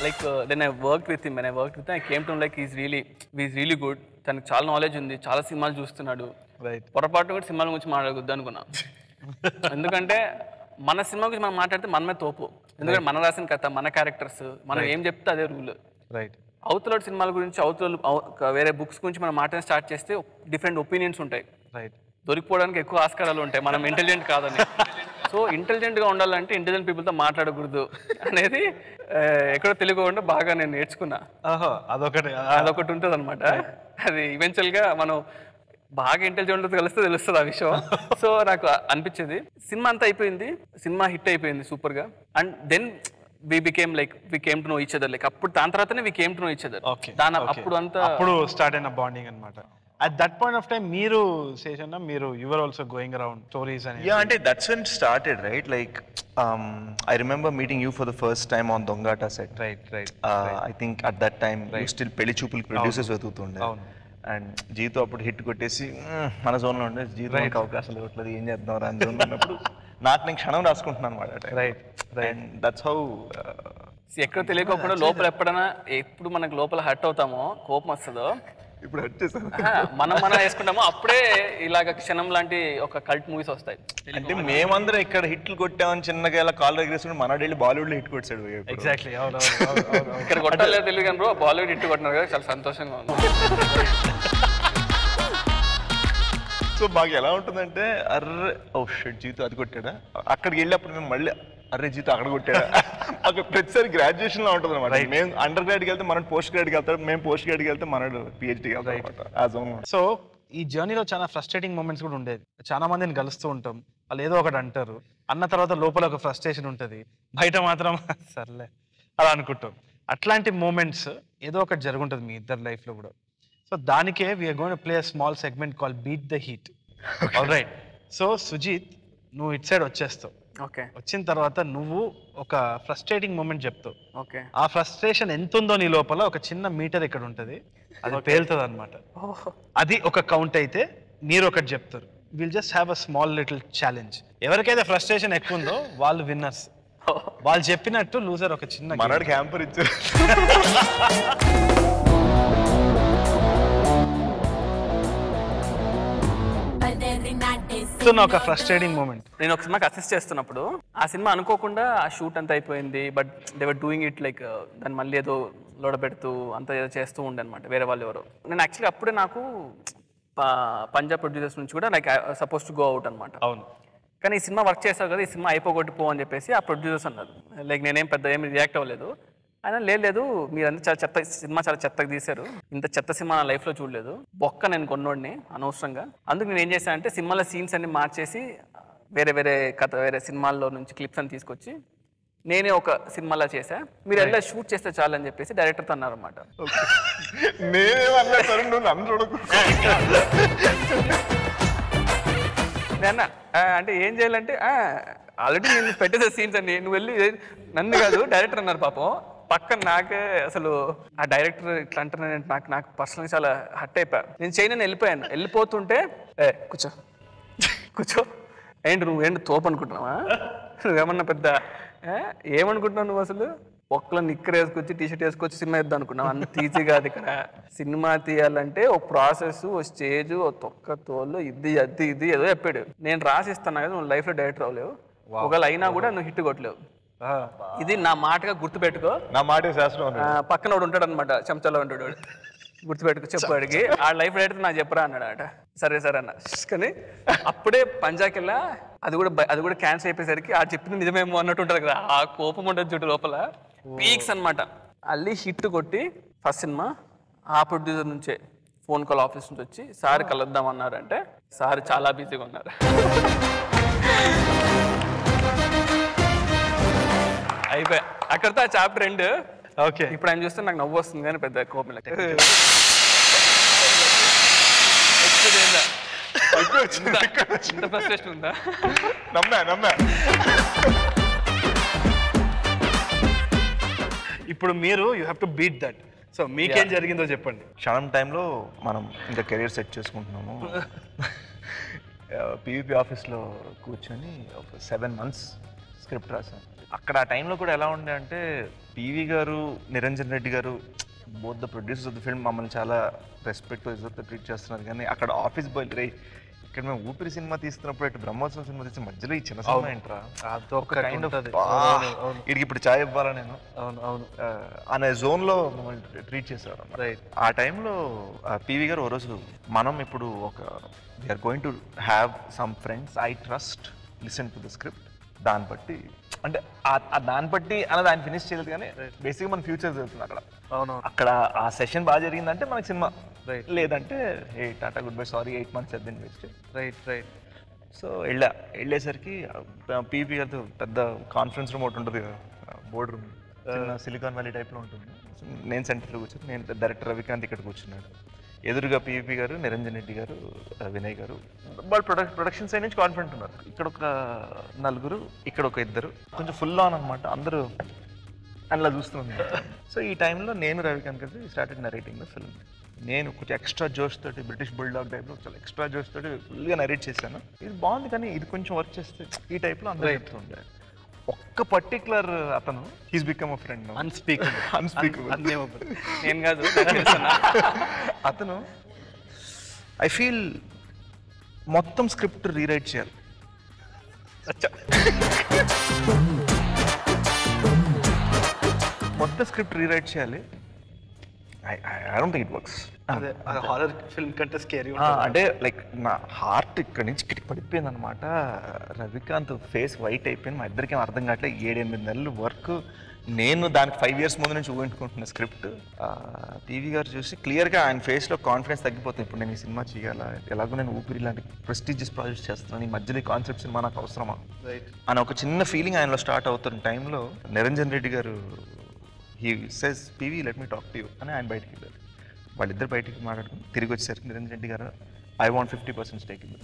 Like then I work with him I work with I came to like is really is really good తనకు చాలా నాలెడ్జ్ ఉంది చాలా సినిమాలు చూస్తున్నాడు రైట్ పొరపాటు కూడా సినిమాల గురించి మాట్లాడకూడదు అనుకున్నా ఎందుకంటే మన సినిమా గురించి మనం మాట్లాడితే మనమే తోపు ఎందుకంటే మన రాసిన కథ మన క్యారెక్టర్స్ మనం ఏం చెప్తే అదే రూల్ రైట్ అవతల సినిమాల గురించి అవతల అవ- వేరే బుక్స్ గురించి మనం మాట్లాడి స్టార్ట్ చేస్తే డిఫరెంట్ ఒపీనియన్స్ ఉంటాయి రైట్ దొరికిపోవడానికి ఎక్కువ ఆస్కారాలు ఉంటాయి మనం ఇంటెలిజెంట్ కాదని సో ఇంటెలిజెంట్గా ఉండాలంటే ఇంటెలిజెంట్ పీపుల్తో మాట్లాడకూడదు అనేది ఆ, ఎక్కడో తెలియకుండా బాగా నేను నేర్చుకున్నా ఆహో అదొకటి అదొకటి ఉంటుంది అనమాట అది ఈవెన్చువల్గా మనం బాగా ఇంటెలిజెంట్ కలిస్తే తెలుస్తుంది ఆ విషయం సో నాకు అనిపించేది సినిమా అంతా అయిపోయింది సినిమా హిట్ అయిపోయింది సూపర్ గా and then we became like we came to know each other like అప్పుడు దాని తర్వాతనే we came to know each other okay దాని అప్పుడు అంతా అప్పుడు స్టార్ట్ అయిన బాండింగ్ అన్నమాట at that point of time మీరు శేషన్న మీరు your also going around stories అని Yeah, అంటే that's when it started, right? Like, um, I remember meeting you for the first time on Dongata set. Right right Uh, I think at that time, you still పెళ్లి చూపులు producers వెతుకుతుండే అవును. And జీతో అప్పుడు hit కొట్టేసి "మ్మ్, మన zone లో ఉండే జీతో అవకాశాలు ఇవ్వట్లేదు ఏం చేద్దాం రా అని zone లో ఉన్నప్పుడు నాకు నేను క్షణం రాసుకుంటున్నాను అనమాట Right, అండ్ దట్స్ హౌ ఎక్కడ తెలియకోకుండా లోపల ఎప్పుడైనా ఎప్పుడు మనకు లోపల హర్ట్ అవుతామో కోపం వస్తుందో ఇప్పుడు వచ్చేసాను ఆ, మనం మనం వేసుకుంటామో అప్పుడే ఇలాగ క్షణం లాంటి ఒక కల్ట్ మూవీస్ వస్తాయి అంటే మేమందరం ఇక్కడ హిట్లు కొట్టామని చిన్నగా ఇలా కాల్ ఎగరేసుకుని మనడు వెళ్ళి బాలీవుడ్ లో హిట్ కొట్టాడు ఇప్పుడు. ఎగ్జాక్ట్లీ అవును అవును, అవును, అవును, అవును. ఇక్కడ కొట్టాలేదు తెలియదు కానీ బ్రో బాలీవుడ్ ఇట్టు కొట్టినారు కదా చాలా సంతోషంగా ఉంది సో మాకు ఎలా ఉంటుందంటే అర్రే ఓ షెట్ జీతో అది కొట్టాడా అక్కడికి వెళ్ళినప్పుడు మేము మళ్ళీ అర్రే జీతో అక్కడ కొట్టాడా మాకు ప్రతిసారి గ్రాడ్యుయేషన్ లో ఉంటుంది అనమాట మేము అండర్ గ్రాడ్కి వెళ్తే మనం పోస్ట్ గ్రాడ్కి వెళ్తాం మేము పోస్ట్ గ్రాడ్కి వెళ్తే మనడు పిహెచ్డీకి వెళ్తాం అనమాట ఆ జోన్ సో ఈ జర్నీలో చాలా ఫ్రస్ట్రేటింగ్ మూమెంట్స్ కూడా ఉండేది చాలా మందిని కలుస్తూ ఉంటాం వాళ్ళు ఏదో ఒకటి అంటారు అన్న తర్వాత లోపల ఒక ఫ్రస్ట్రేషన్ ఉంటుంది బయట మాత్రం సర్లే అలా అనుకుంటాం అట్లాంటి మూమెంట్స్ ఏదో ఒకటి జరుగుంటుంది మీ ఇద్దరు లైఫ్లో కూడా సో దానికే we're gone play small segment call beat the heat all right so Sujeeth నువ్వు ఇట్ సైడ్ వచ్చేస్తావు ఓకే వచ్చిన తర్వాత నువ్వు ఒక ఫ్రస్ట్రేటింగ్ మూమెంట్ చెప్తావు ఓకే ఆ ఫ్రస్ట్రేషన్ ఎంత ఉందో నీ లోపల ఒక చిన్న మీటర్ ఇక్కడ ఉంటుంది అది పేలుతుంది అనమాట అది ఒక కౌంట్ అయితే మీరు ఒకటి చెప్తారు will just have a small little challenge ఎవరికైతే ఫ్రస్ట్రేషన్ ఎక్కువ ఉందో వాళ్ళు విన్నర్స్ వాళ్ళు చెప్పినట్టు లూజర్ ఒక చిన్న game. మనడు క్యాంపర్ ఇచ్చారు చెప్తున్న ఒక ఫ్రస్ట్రేటింగ్ మూమెంట్ నేను ఒక సినిమాకి అసిస్ట్ చేస్తున్నప్పుడు ఆ సినిమా అనుకోకుండా ఆ షూట్ అంతా అయిపోయింది but they're doing it like దాన్ని మళ్ళీ ఏదో లోడ పెడుతూ అంతా ఏదో చేస్తూ ఉండే అనమాట వేరే వాళ్ళు ఎవరు నేను యాక్చువల్లీ అప్పుడే నాకు ప- పంజాబ్ ప్రొడ్యూసర్స్ నుంచి కూడా like suppose to go out అనమాట అవును కానీ ఈ సినిమా వర్క్ చేస్తావు కదా ఈ సినిమా అయిపోగొట్టి పో అని చెప్పేసి ఆ ప్రొడ్యూసర్స్ అన్నారు లైక్ నేనేం పెద్ద ఏమి రియాక్ట్ అవ్వలేదు ఆయన లేదు లేదు మీరంతా చాలా చెత్త సినిమా చాలా చెత్తగా తీశారు ఇంత చెత్త సినిమా నా లైఫ్లో చూడలేదు బొక్క నేను కొన్నోడిని అనవసరంగా అందుకు నేను ఏం చేశానంటే సినిమాలో సీన్స్ అన్ని మార్చేసి వేరే వేరే కథ వేరే సినిమాల్లో నుంచి క్లిప్స్ అని తీసుకొచ్చి నేనే ఒక సినిమాలో చేశా మీరు ఎలా షూట్ చేస్తే చాలు అని చెప్పేసి డైరెక్టర్తో అన్నారు అనమాట నేనేమన్నా సరే నువ్వు నన్ను చూడకు నేను ఆ, అంటే ఏం చేయాలంటే ఆల్రెడీ నేను పెట్టేసే సీన్స్ అండి నువ్వు వెళ్ళి నన్ను కాదు డైరెక్టర్ అన్నారు పాపం పక్కన నాకే అసలు ఆ డైరెక్టర్ ఇట్లా అంటున్నా నాకు నాకు పర్సనల్ చాలా హట్ అయిపోయా నేను చేయను నేను వెళ్ళిపోయాను వెళ్ళిపోతుంటే ఏ కూర్చో కూర్చో ఏంటి నువ్వు ఏంటి తోపు అనుకుంటున్నావా నువ్వేమన్నా పెద్ద ఏ? ఏమనుకుంటున్నావు నువ్వు అసలు ఒక్కలో నిక్కర్ వేసుకొచ్చి టీ షర్ట్ వేసుకొచ్చి సినిమా ఇద్దాం అనుకున్నావు అంత ఈజీ కాదు ఇక్కడ సినిమా తీయాలంటే ఓ ప్రాసెస్ ఓ స్టేజ్ ఓ తొక్క తోలు ఇది అది ఇది ఏదో చెప్పాడు నేను రాసిస్తాను కదా నువ్వు లైఫ్లో డైరెక్టర్ అవ్వలేవు ఒకవేళ అయినా కూడా నువ్వు హిట్ కొట్టలేవు ఇది నా మాటగా గుర్తుపెట్టుకో నా మాట శాస్త్రం ఆ, అన్నాడు పక్కన వాడు ఉంటాడు అనమాట చెంచాలో ఉంటాడు వాడు గుర్తుపెట్టుకో చెప్పు వాడికి ఆ లైఫ్ రైటర్ నాకు చెప్పరా అన్నాడు అట సరే సరే అన్న కానీ అప్పుడే పంజాకెళ్ళా అది కూడా బ- అది కూడా క్యాన్సిల్ అయిపోయేసరికి ఆ చెప్పింది నిజమేమో అన్నట్టు ఉంటుంది కదా ఆ కోపం ఉంటుంది చూడు లోపల పీక్స్ అన్నమాట అల్లి హిట్ కొట్టి ఫస్ట్ సినిమా ఆ ప్రొడ్యూసర్ నుంచే ఫోన్ కాల్ ఆఫీస్ నుంచి వచ్చి సార్ కలుద్దాం అన్నారంటే సార్ చాలా బిజీగా ఉన్నారు అయిపోయా అక్కడితో ఆ చాప్టర్ ఎండ్ ఓకే ఇప్పుడు ఆయన చూస్తే నాకు నవ్వు వస్తుంది కానీ పెద్ద కోపం లేదు. ఉందా? ఇంత ఫ్రస్ట్రేషన్ ఉందా నమ్మా నమ్మా ఇప్పుడు మీరు you have to beat that so మీకేం జరిగిందో చెప్పండి క్షణం టైంలో మనం ఇంకా కెరీర్ సెట్ చేసుకుంటున్నాము పీవీపీ ఆఫీస్లో కూర్చొని ఒక సెవెన్ మంత్స్ స్క్రిప్ట్ రాసాను అక్కడ ఆ టైంలో కూడా ఎలా ఉండే అంటే పివి గారు Niranjan Reddy garu both the producers of the film మమ్మల్ని చాలా రెస్పెక్ట్ ఇజ్జత్ ట్రీట్ చేస్తున్నారు కానీ అక్కడ ఆఫీస్ బాయ్ రే ఇక్కడ మేము ఊపిరి సినిమా తీస్తున్నప్పుడు ఇటు బ్రహ్మోత్సవం సినిమా తీస్తే మధ్యలో ఈ చిన్న సినిమా ఏంట్రా ఒక కైండ్ ఆఫ్ వీడికి ఇప్పుడు చాయ్ ఇవ్వాలా నేను అవును అవును ఆ, అనే జోన్లో మమ్మల్ని ట్రీట్ చేశారు రైట్ ఆ టైంలో పివి గారు ఓ రోజు మనం ఇప్పుడు ఒక we're going to have some friends I trust listen to the script దాన్ని బట్టి అంటే ఆ- ఆ దాన్ని బట్టి అన్నది ఆయన ఫినిష్ చేయలేదు కానీ బేసిక్గా మన ఫ్యూచర్ జరుగుతుంది అక్కడ అవును అక్కడ ఆ సెషన్ బాగా జరిగిందంటే మనకి సినిమా రైట్ లేదంటే ఏ tata good bye sorry eight months అద్దెని వేస్ట్ రైట్ రైట్ సో వెళ్ళా వెళ్ళేసరికి పీపీ గారితో పెద్ద కాన్ఫరెన్స్ రూమ్ ఒకటి ఉంటుంది కదా బోర్డ్ రూమ్ చిన్న సిలికాన్ వ్యాలీ టైప్లో ఉంటుంది So, నేను సెంటర్లో కూర్చొని నేను డైరెక్టర్ రవికాంత్ ఇక్కడ కూర్చున్నాడు ఎదురుగా పీవీపీ గారు నిరంజన్ రెడ్డి గారు ఆ, వినయ్ గారు వాళ్ళు ప్రొడక్ ప్రొడక్షన్ సైడ్ నుంచి కాన్ఫిడెంట్ ఉన్నారు ఇక్కడ ఒక నలుగురు ఇక్కడ ఒక ఇద్దరు కొంచెం ఫుల్ ఆన్ అనమాట అందరూ అలా చూస్తున్నాను సో ఈ టైంలో నేను రవికాంత్ కలిసి స్టార్టెడ్ నరేటింగ్ ద ఫిల్మ్ నేను కొంచెం ఎక్స్ట్రా జోష్ తోటి బ్రిటిష్ బుల్డాగ్ టైప్లో చాలా ఎక్స్ట్రా జోష్ తోటి ఫుల్గా నరేట్ చేశాను ఇది బాగుంది కానీ ఇది కొంచెం వర్క్ చేస్తే ఈ టైప్లో అందరూ చెప్తుండే ఒక్క పర్టికులర్ అతను he's become a friend unspeakable unspeakable unnameable నేను కాదు నాకు తెలుసు అన్న. అతను ఐ ఫీల్ మొత్తం స్క్రిప్ట్ రీరైట్ చేయాలి మొత్తం స్క్రిప్ట్ రీరైట్ చేయాలి I don't think it works అదే హారర్ ఫిల్మ్ కంటే స్కేరీ అంటే లైక్ నా హార్ట్ ఇక్కడి నుంచి ఇక్కడికి పడిపోయింది అనమాట రవికాంత్ ఫేస్ వైట్ అయిపోయింది మా ఇద్దరికి అర్థం కావట్లేదు ఏడెనిమిది నెలలు వర్క్ నేను దానికి ఫైవ్ ఇయర్స్ ముందు నుంచి ఊహించుకుంటున్న స్క్రిప్ట్ టీవీ గారు చూసి క్లియర్గా ఆయన ఫేస్లో కాన్ఫిడెన్స్ తగ్గిపోతుంది ఇప్పుడు నేను ఈ సినిమా చేయాలా ఎలాగో నేను ఊపిరి లాంటి ప్రెస్టీజియస్ ప్రాజెక్ట్స్ చేస్తున్నాను ఈ మధ్యలో కాన్సెప్ట్ సినిమా నాకు అవసరమా రైట్ అని ఒక చిన్న ఫీలింగ్ ఆయనలో స్టార్ట్ అవుతున్న టైంలో నిరంజన్ రెడ్డి గారు he says PV let me talk to you అని ఆయన బయటికి వెళ్ళారు వాళ్ళిద్దరు బయటికి మాట్లాడుకుని తిరిగి వచ్చేసరికి నిరంజన్ రెడ్డి గారు I want fifty percent stake in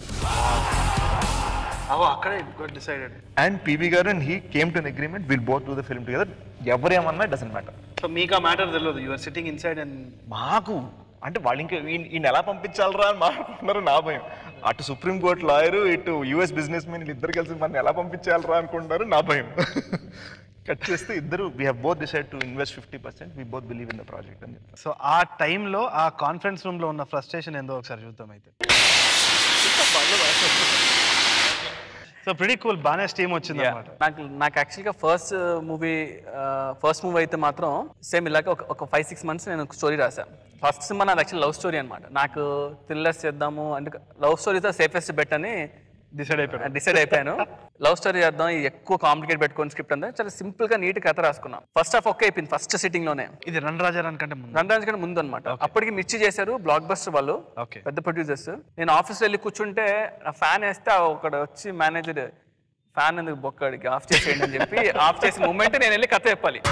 అవో అక్కడే డిసైడెడ్ అండ్ పీవీ గారు and he came to an agreement will both to the film together ఎవరేమన్నా డజన్ మ్యాటర్ సో మీకు ఆ మ్యాటర్ తెలియదు యూఆర్ సిట్టింగ్ ఇన్సైడ్ అండ్ మాకు అంటే వాళ్ళు ఇంకా ఈయన ఈయన ఎలా పంపించాలరా అని మాట్లాడుతున్నారు నా భయం అటు సుప్రీం కోర్ట్ లాయరు ఇటు యుఎస్ బిజినెస్ మెన్ ఇద్దరు కలిసి మన ఎలా పంపించాలరా అనుకుంటున్నారు నా భయం కట్ చేస్తే ఇద్దరు we have both decide to invest fifty percent we both believe in the project అని చెప్పారు సో ఆ టైంలో ఆ కాన్ఫరెన్స్ రూమ్ లో ఉన్న ఫ్రస్ట్రేషన్ ఏందో ఒకసారి చూద్దాం అయితే సో ప్రిడి కూల్ బాగానే స్టీమ్ వచ్చింది అనమాట నాకు నాకు యాక్చువల్గా ఫస్ట్ మూవీ ఫస్ట్ మూవీ అయితే మాత్రం సేమ్ ఇలాగ ఒక ఒక ఫైవ్ సిక్స్ మంత్స్ నేను స్టోరీ రాశాను ఫస్ట్ సినిమా నాది యాక్చువల్ లవ్ స్టోరీ అనమాట నాకు థ్రిల్లర్స్ చేద్దాము అంటే లవ్ స్టోరీ సేఫెస్ట్ బెట్ అని డిసైడ్ అయిపోయాడు డిసైడ్ అయిపోయాను లవ్ స్టోరీ చేద్దాం ఇది ఎక్కువ కాంప్లికేట్ పెట్టుకొని స్క్రిప్ట్ అంతా చాలా సింపుల్ గా నీట్ కథ రాసుకున్నాం ఫస్ట్ హాఫ్ ఒకే అయిపోయింది ఫస్ట్ సిట్టింగ్ లోనే ఇది రన్ రాజారాన్ కంటే ముందు రంజాన్ కంటే ముందు అనమాట అప్పటికి మిర్చి చేశారు బ్లాక్ బస్టర్ వాళ్ళు ఓకే పెద్ద ప్రొడ్యూసర్స్ నేను ఆఫీస్లో వెళ్ళి కూర్చుంటే ఆ ఫ్యాన్ వేస్తే ఒకడు వచ్చి మేనేజర్ ఫ్యాన్ ఎందుకు బొక్కడికి ఆఫ్ చేసేయండి అని చెప్పి ఆఫ్ చేసిన మూమెంట్ నేను వెళ్ళి కథ చెప్పాలి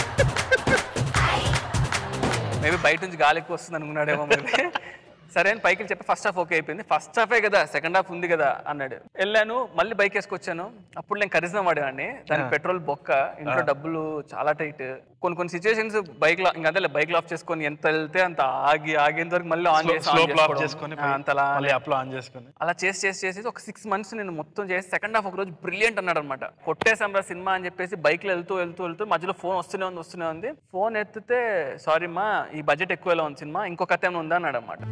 మేబీ బయట నుంచి గాలి ఎక్కువ వస్తుంది అనుకున్నాడేమో మరి సరే అని పైకి వెళ్ళి చెప్పి ఫస్ట్ హాఫ్ ఓకే అయిపోయింది ఫస్ట్ హాఫే కదా సెకండ్ హాఫ్ ఉంది కదా అన్నాడు వెళ్ళాను మళ్ళీ బైక్ వేసుకొచ్చాను అప్పుడు నేను కరిజ్మా వాడేవాడిని దానికి పెట్రోల్ బొక్క ఇంట్లో డబ్బులు చాలా టైట్ కొన్ని కొన్ని సిచ్యువేషన్స్ బైక్ లో ఇంకా అదే బైక్ ఆఫ్ చేసుకొని ఎంత వెళ్తే అంత ఆగి ఆగేంత వరకు మళ్ళీ ఆన్ చేసి స్లో on ప్లాప్ చేసుకోవడం. చేసుకొని ఆ, అంతలా మళ్ళీ అప్లో ఆన్ చేసుకొని అలా చేసి చేసి చేసి ఒక సిక్స్ మంత్స్ నేను మొత్తం చేసి సెకండ్ హాఫ్ ఒక రోజు బ్రిలియంట్ అన్నాడు అనమాట కొట్టేసాం రా సినిమా అని చెప్పేసి బైక్ లో వెళ్తూ వెళ్తూ వెళ్తూ మధ్యలో ఫోన్ వస్తూనే ఉంది వస్తూనే ఉంది ఫోన్ ఎత్తితే సారీ మా ఈ బడ్జెట్ ఎక్కువ ఎలా ఉంది సినిమా ఇంకో కథ ఏమైనా ఉందా అన్నాడు అనమాట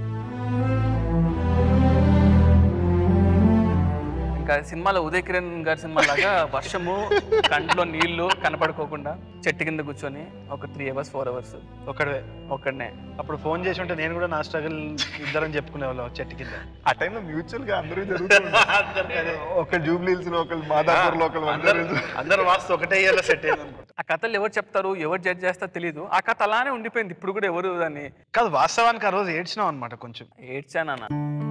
ఇంకా సినిమాలో ఉదయ్ కిరణ్ గారి సినిమా లాగా వర్షము కంట్లో నీళ్లు కనపడుకోకుండా చెట్టు కింద కూర్చొని ఒక త్రీ అవర్స్ ఫోర్ అవర్స్ ఒకడే ఒక్కడనే అప్పుడు ఫోన్ చేసి ఉంటే నేను కూడా నా స్ట్రగుల్ ఇద్దరం చెప్పుకునే వాళ్ళం చెట్టు కింద ఆ టైంలో మ్యూచువల్ గా అందరూ జరుగుతుంది ఒక జూబ్లీల్స్ లో ఒకళ్ళు మాదాపూర్ లో ఒకళ్ళు అందరూ అందరు వాస్తు ఒకటే ఇయర్లో సెట్ అయ్యింది అనుకుంటా ఆ కథలు ఎవరు చెప్తారు ఎవరు జడ్జ్ చేస్తారో తెలియదు ఆ కథ అలానే ఉండిపోయింది ఇప్పుడు కూడా ఎవరు దాన్ని కాదు వాస్తవానికి ఆ రోజు ఏడ్చినాం అనమాట కొంచెం ఏడ్చానన్న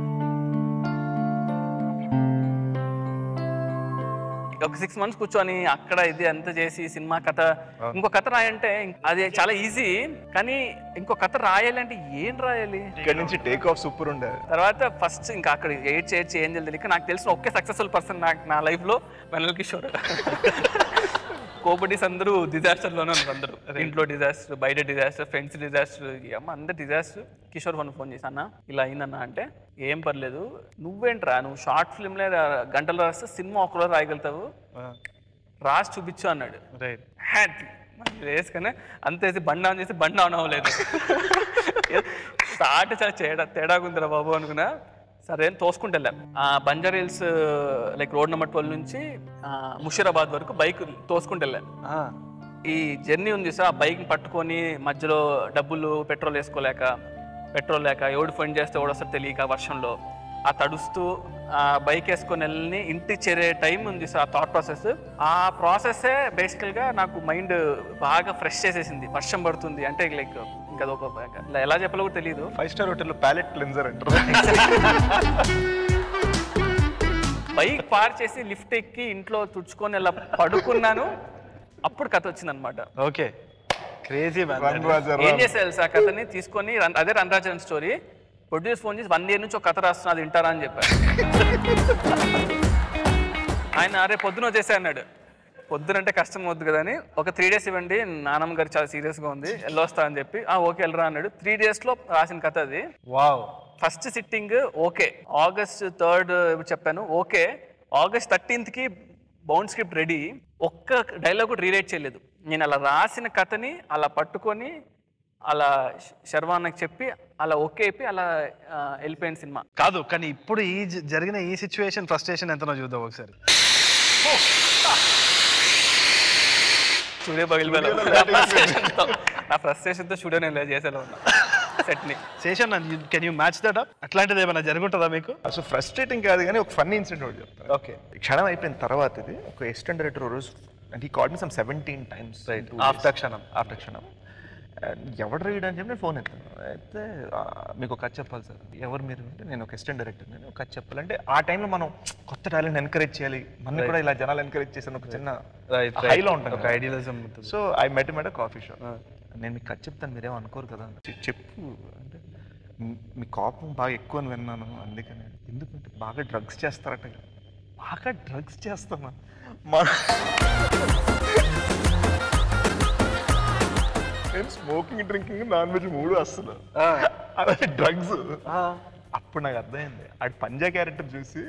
ఒక సిక్స్ మంత్స్ కూర్చొని అక్కడ ఇది అంతా చేసి సినిమా కథ ఇంకో కథ రాయంటే ఇంక- అది చాలా ఈజీ కానీ ఇంకో కథ రాయాలి అంటే ఏం రాయాలి ఇక్కడ నుంచి టేక్ ఆఫ్ సూపర్ ఉండే తర్వాత ఫస్ట్ ఇంకా అక్కడ ఏడ్చి ఏడ్చి ఏం తెలియక నాకు తెలిసిన ఒకే సక్సెస్ఫుల్ పర్సన్ నాకు నా లైఫ్ లో వెనల్ కిషోర్ కోబడీస్ అందరూ డిజాస్టర్ లోనే ఉన్నారు అందరూ ఇంట్లో డిజాస్టర్ బయట డిజాస్టర్ ఫ్రెండ్స్ డిజాస్టర్ అమ్మ అందరు డిజాస్టర్ కిషోర్ ఫోన్ ఫోన్ చేసి అన్న ఇలా అయిందన్న అంటే ఏం పర్లేదు నువ్వేంట్రా నువ్వు షార్ట్ ఫిల్మ్లే గంటలు రాస్తే సినిమా ఒకరోజు రాయగలుగుతావు రాసి చూపించు అన్నాడు రైట్ హ్యాట్ వేసుకొని అంత వేసి బండి ఆన్ చేసి బండి ఆన్ అవ్వలేదు స్టార్ట్ చాలా తేడా తేడాగా ఉందిరా బాబు అనుకున్నా సరే అని తోసుకుంటూ వెళ్ళాం ఆ Banjara Hills like road number twelve నుంచి ఆ, ముషీరాబాద్ వరకు బైక్ తోసుకుంటూ వెళ్ళాం ఈ జర్నీ ఉంది సార్ ఆ బైక్ పట్టుకొని మధ్యలో డబ్బులు పెట్రోల్ వేసుకోలేక పెట్రోల్ లేక ఎవడు ఫండ్ చేస్తే ఎవడు వస్తాడు తెలియక వర్షంలో ఆ తడుస్తూ ఆ బైక్ వేసుకొని వెళ్ళి ఇంటికి చేరే టైం ఉంది సార్ ఆ థాట్ ప్రాసెస్ ఆ ప్రాసెస్సే బేసికల్గా నాకు మైండ్ బాగా ఫ్రెష్ చేసేసింది వర్షం పడుతుంది అంటే లైక్ ఇంకా అదొక ఇలా ఎలా చెప్పాలో కూడా తెలియదు ఫైవ్ స్టార్ హోటల్లో ప్యాలెట్ క్లెన్జర్ అంటారు బైక్ పార్ చేసి లిఫ్ట్ ఎక్కి ఇంట్లో తుడుచుకొని ఇలా పడుకున్నాను అప్పుడు కథ వచ్చింది అనమాట okay crazy run man Raja ఏం చేసేయాలి సార్ కథని తీసుకొని రన్- అదే రంగరాజన్ స్టోరీ ప్రొడ్యూస్ ఫోన్ చేసి వన్ ఇయర్ నుంచి ఒక కథ రాస్తున్నా అది వింటారా అని చెప్పారు ఆయన అరే పొద్దున వచ్చేసా అన్నాడు పొద్దున అంటే కష్టం వద్దు కదా అని ఒక త్రీ డేస్ ఇవ్వండి నానమ్మ గారు చాలా సీరియస్గా ఉంది వెళ్ళొస్తా అని చెప్పి ఆ ఓకే వెళ్ళరా అన్నాడు త్రీ డేస్లో రాసిన కథ అది wow first sitting okay August third చెప్పాను ఓకే ఆగస్ట్ థర్టీన్త్కి బౌండ్ స్క్రిప్ట్ రెడీ ఒక్క డైలాగ్ కూడా రీరైట్ చేయలేదు నేను అలా రాసిన కథని అలా పట్టుకొని అలా శ- శర్వాన్నకి చెప్పి అలా ఓకే అయిపోయి అలా ఆ, వెళ్ళిపోయిన సినిమా కాదు కానీ ఇప్పుడు ఈ జ- జరిగిన ఈ సిచ్యువేషన్ ఫ్రస్ట్రేషన్ ఎంతనో చూద్దాం ఒకసారి స్టూడియో పగిలి నా ఫ్రస్ట్రేషన్తో స్టూడియో నేను చేసేలా ఉన్నా సెట్ని Seshan can you match that up అట్లాంటిది ఏమైనా జరుగుంటుందా మీకు సో ఫ్రస్ట్రేటింగ్ కాదు కానీ ఒక ఫన్నీ ఇన్సిడెంట్ ఒకటి చెప్తాను ఓకే క్షణం అయిపోయిన తర్వాత ఇది ఒక అసిస్టెంట్ డైరెక్టర్ రోజు అంటే ఈ call me some seventeen times right after క్షణం ఆఫ్టర్ క్షణం And ఎవడు రీడ్ అని చెప్పి నేను ఫోన్ ఎత్తాను అయితే ఆ, మీకు ఒక కథ చెప్పాలి సార్ ఎవరు మీరు అంటే నేను ఒక అసిస్టెంట్ డైరెక్టర్ నేను ఒక కథ చెప్పాలంటే ఆ టైంలో మనం కొత్త టాలెంట్ ఎంకరేజ్ చేయాలి మన కూడా ఇలా జనాలు ఎంకరేజ్ చేసిన ఒక చిన్న హైలో ఉంటాం ఒక ఐడియలిజం ఉంటుంది so I met met coffee shop నేను మీకు కథ చెప్తాను మీరేం అనుకోరు కదా చె- చెప్పు అంటే "మీ- మీ కోపం బాగా ఎక్కువ అని విన్నాను అందుకని ఎందుకంటే బాగా డ్రగ్స్ చేస్తారట కదా." బాగా డ్రగ్స్ చేస్తామా మా నేను స్మోకింగ్ డ్రింకింగ్ నాన్ వెజ్ మూడు వస్తుంది అలాగే డ్రగ్స్ అప్పుడు నాకు అర్థమైంది ఆడు పంజా క్యారెక్టర్ చూసి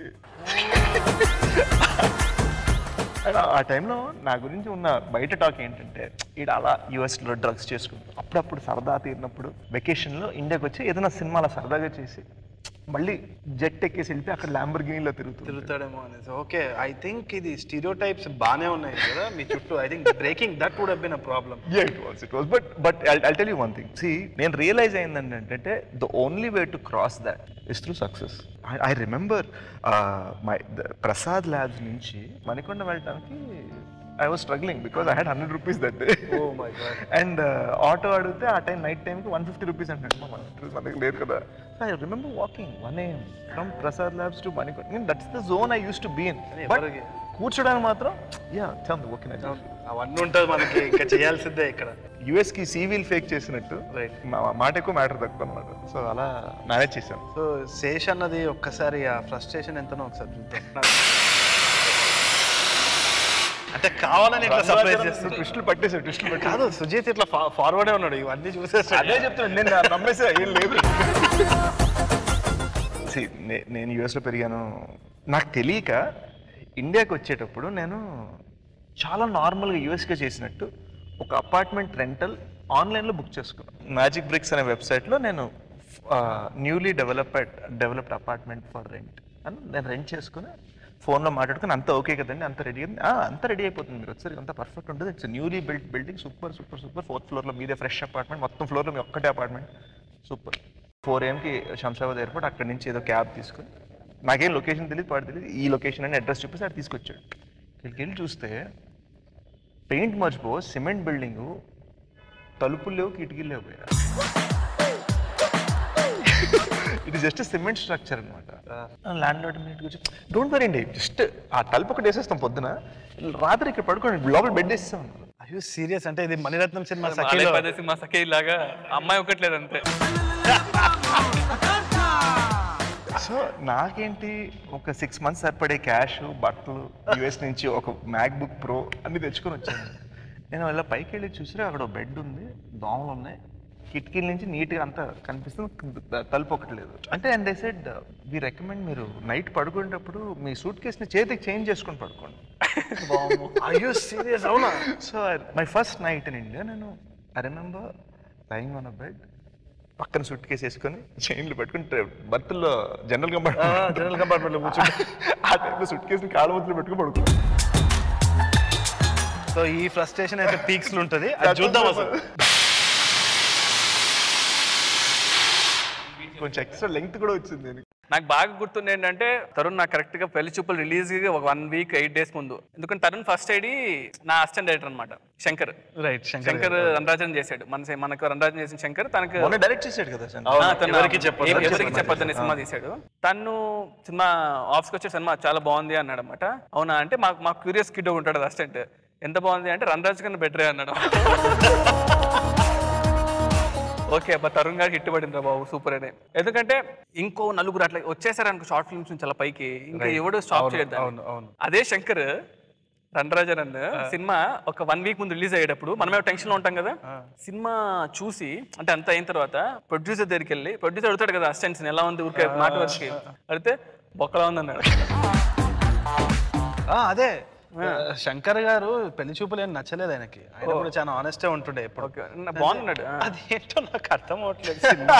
అండ్ ఆ టైంలో నా గురించి ఉన్న బయట టాక్ ఏంటంటే ఈడ అలా యూఎస్లో డ్రగ్స్ చేసుకుంటాం అప్పుడప్పుడు సరదా తీరినప్పుడు వెకేషన్లో ఇండియాకి వచ్చి ఏదైనా సినిమాలో సరదాగా చేసి మళ్ళీ జెట్ ఎక్కేసి వెళ్ళిపోయి అక్కడ ల్యాంబర్గినీలో తిరుగుతుంది తిరుగుతాడేమో అనేసి ఓకే ఐ థింక్ ఇది స్టీరియో టైప్స్ బాగానే ఉన్నాయి కదా మీ చుట్టూ I think breaking that would been a problem Yeah, it was. It was. But but I'll, I'll tell you one thing. See, నేను రియలైజ్ అయింది ఏంటంటే the only way to cross that is through success I remember my Prasad labs నుంచి మణికొండ వెళ్ళడానికి I was struggling because I had hundred rupees that day Oh my God. And auto అడిగితే ఆ time night టైంకి one fifty rupees అంటాడు మా one fifty మన దగ్గర లేదు కదా so I remember walking one AM from Prasad labs to Manikonda that's the zone I use to been but ఎవరికి? కూర్చోడానికి మాత్రం యా చంద్ ఓకే అవన్నీ ఉంటుంది మనకి ఇంకా చేయాల్సిందే ఇక్కడ యుఎస్ కి సివిల్ ఫేక్ చేసినట్టు Right. మా- మాట ఎక్కువ మ్యాటర్ తక్కువ అనమాట సో అలా మేనేజ్ చేశాను సో శేష్ అన్నది ఒక్కసారి ఆ ఫ్రస్ట్రేషన్ ఎంతనో ఒకసారి చూద్దాం అంటే కావాలని ఇట్లా సర్ప్రైజ్ చేస్తుంది ట్విస్టులు పట్టేసాడు ట్విస్టులు పట్టి కాదు సుజీత్ ఇట్లా ఫార్వర్డే ఉన్నాడు ఇవన్నీ చూసేస్తాడు అదే చెప్తున్నాను నేను నమ్మేసా ఏం లేదు See, నే- నేను యుఎస్లో పెరిగాను నాకు తెలియక ఇండియాకి వచ్చేటప్పుడు నేను చాలా నార్మల్గా యూఎస్కే చేసినట్టు ఒక అపార్ట్మెంట్ రెంటల్ ఆన్లైన్లో బుక్ చేసుకున్నాను మ్యాజిక్ బ్రిక్స్ అనే వెబ్సైట్లో నేను newly developed developed apartment for rent అని నేను రెంట్ చేసుకుని ఫోన్లో మాట్లాడుకుని అంత ఓకే కదండి అంత రెడీ అంత రెడీ అయిపోతుంది మీరు వచ్చారు అంత పర్ఫెక్ట్ ఉంటుంది it's newly build building super super super fourth ఫ్లోర్లో మీదే ఫ్రెష్ అపార్ట్మెంట్ మొత్తం ఫ్లోర్లో మీ ఒక్కటే అపార్ట్మెంట్ సూపర్ ఫోర్ ఏఎంకి శంషాబాద్ ఎయిర్పోర్ట్ అక్కడి నుంచి ఏదో క్యాబ్ తీసుకొని నాకేం లొకేషన్ తెలియదు పాడు తెలియదు ఈ లొకేషన్ అని అడ్రస్ చెప్పేసి అక్కడ తీసుకొచ్చాడు ఇక్కడికి వెళ్ళి చూస్తే పెయింట్ మర్చిపో సిమెంట్ బిల్డింగ్ తలుపులు లేవు కిటికీలు లేవు ఇది జస్ట్ సిమెంట్ స్ట్రక్చర్ అనమాట ల్యాండ్ లార్డ్ మీట్ వచ్చి డోంట్ వరీ అండి జస్ట్ ఆ తలుపు ఒకటి వేసేస్తాం పొద్దున రాత్రి ఇక్కడ పడుకోండి లోపల బెడ్ వేస్తాం అన్నారు అయ్యో సీరియస్ అంటే ఇది మణిరత్నం సినిమా అలై సఖీలో పదేసి మా సఖీ లాగా అమ్మాయి ఒకట్లేదు అంతే సో నాకేంటి ఒక సిక్స్ మంత్స్ సరిపడే క్యాష్ బట్టలు యుఎస్ నుంచి ఒక మ్యాక్ బుక్ ప్రో అన్ని తెచ్చుకొని వచ్చాను నేను ఇలా పైకి వెళ్ళి చూసినా అక్కడ బెడ్ ఉంది దోమలు ఉన్నాయి కిటికీల నుంచి నీట్గా అంతా కనిపిస్తుంది త- తలుపు ఒకటి లేదు అంటే and they said we recommend మీరు నైట్ పడుకునేటప్పుడు మీ సూట్ కేసుని చేతికి చేంజ్ చేసుకొని పడుకోండి అయ్యో సీరియస్ అవునా so my first night in India నేను I remember lying on a bed పక్కన సూట్ కేసు వేసుకొని చైన్లు పెట్టుకుని బర్త్లో జనరల్ కంపార్ట్మెంట్ జనరల్ కంపార్ట్మెంట్ లో కూర్చుంటే ఆ టైంలో సూట్ కేసుని కాళ్ళ మధ్యలో పెట్టుకుని పడుకున్నాను సో ఈ ఫ్రస్ట్రేషన్ అయితే పీక్స్ లో ఉంటది అది చూద్దాం అసలు కొంచెం ఎక్స్ట్రా లెంగ్త్ కూడా వచ్చింది దీనికి నాకు బాగా గుర్తుంది ఏంటంటే తరుణ్ నాకు కరెక్ట్ గా పెళ్లి చూపులు రిలీజ్ ఒక వన్ వీక్ ఎయిట్ డేస్ ముందు ఎందుకంటే తరుణ్ ఫస్ట్ ఐడి నా అసిస్టెంట్ డైరెక్టర్ అనమాట శంకర్ రైట్ శంకర్ రణరాజన్ చేశాడు మన మనకు రణరాజన్ చేసిన శంకర్ తనకు మొన్న డైరెక్ట్ చేసాడు కదా సార్ ఆ, తను ఎవరికి చెప్పొద్దు. ఏ- ఎవరికి చెప్పొద్దని సినిమా తీశాడు తను సినిమా ఆఫీస్కి వచ్చే సినిమా చాలా బాగుంది అన్నాడు అనమాట అవునా అంటే మాకు మాకు క్యూరియస్ కిడ్ ఉంటాడు అసిస్టెంట్ ఎంత బాగుంది అంటే రణరాజ్ కన్నా బెటరే అన్నాడు ఓకే అబ్బా తరుణ్ గారికి హిట్ పడింది బాబు సూపర్ అని ఎందుకంటే ఇంకో నలుగురు అట్లా వచ్చేసారు అనుకో షార్ట్ ఫిల్మ్స్ నుంచి అలా పైకి ఇంకా ఎవడు స్టాప్ చేయొద్దు అవును అవును అదే శంకర్ రణరాజన్ అన్న సినిమా ఒక వన్ వీక్ ముందు రిలీజ్ అయ్యేటప్పుడు మనమే టెన్షన్ లో ఉంటాం కదా సినిమా చూసి అంటే అంత అయిన తర్వాత ప్రొడ్యూసర్ దగ్గరికి వెళ్ళి ప్రొడ్యూసర్ అడుగుతాడు కదా అసిస్టెంట్స్ ఎలా ఉంది ఊరికే మాట వరకు అడిగితే బొక్కలా ఉంది అన్నాడు ఆ, అదే శంకర్ గారు పెళ్లి చూపులు ఏం నచ్చలేదు ఆయనకి ఆయన కూడా చాలా ఆనెస్టే ఉంటుండే ఎప్పుడు ఓకే బాగున్నాడు ఆ. అదేంటో నాకు అర్థం అవట్లేదు సినిమా.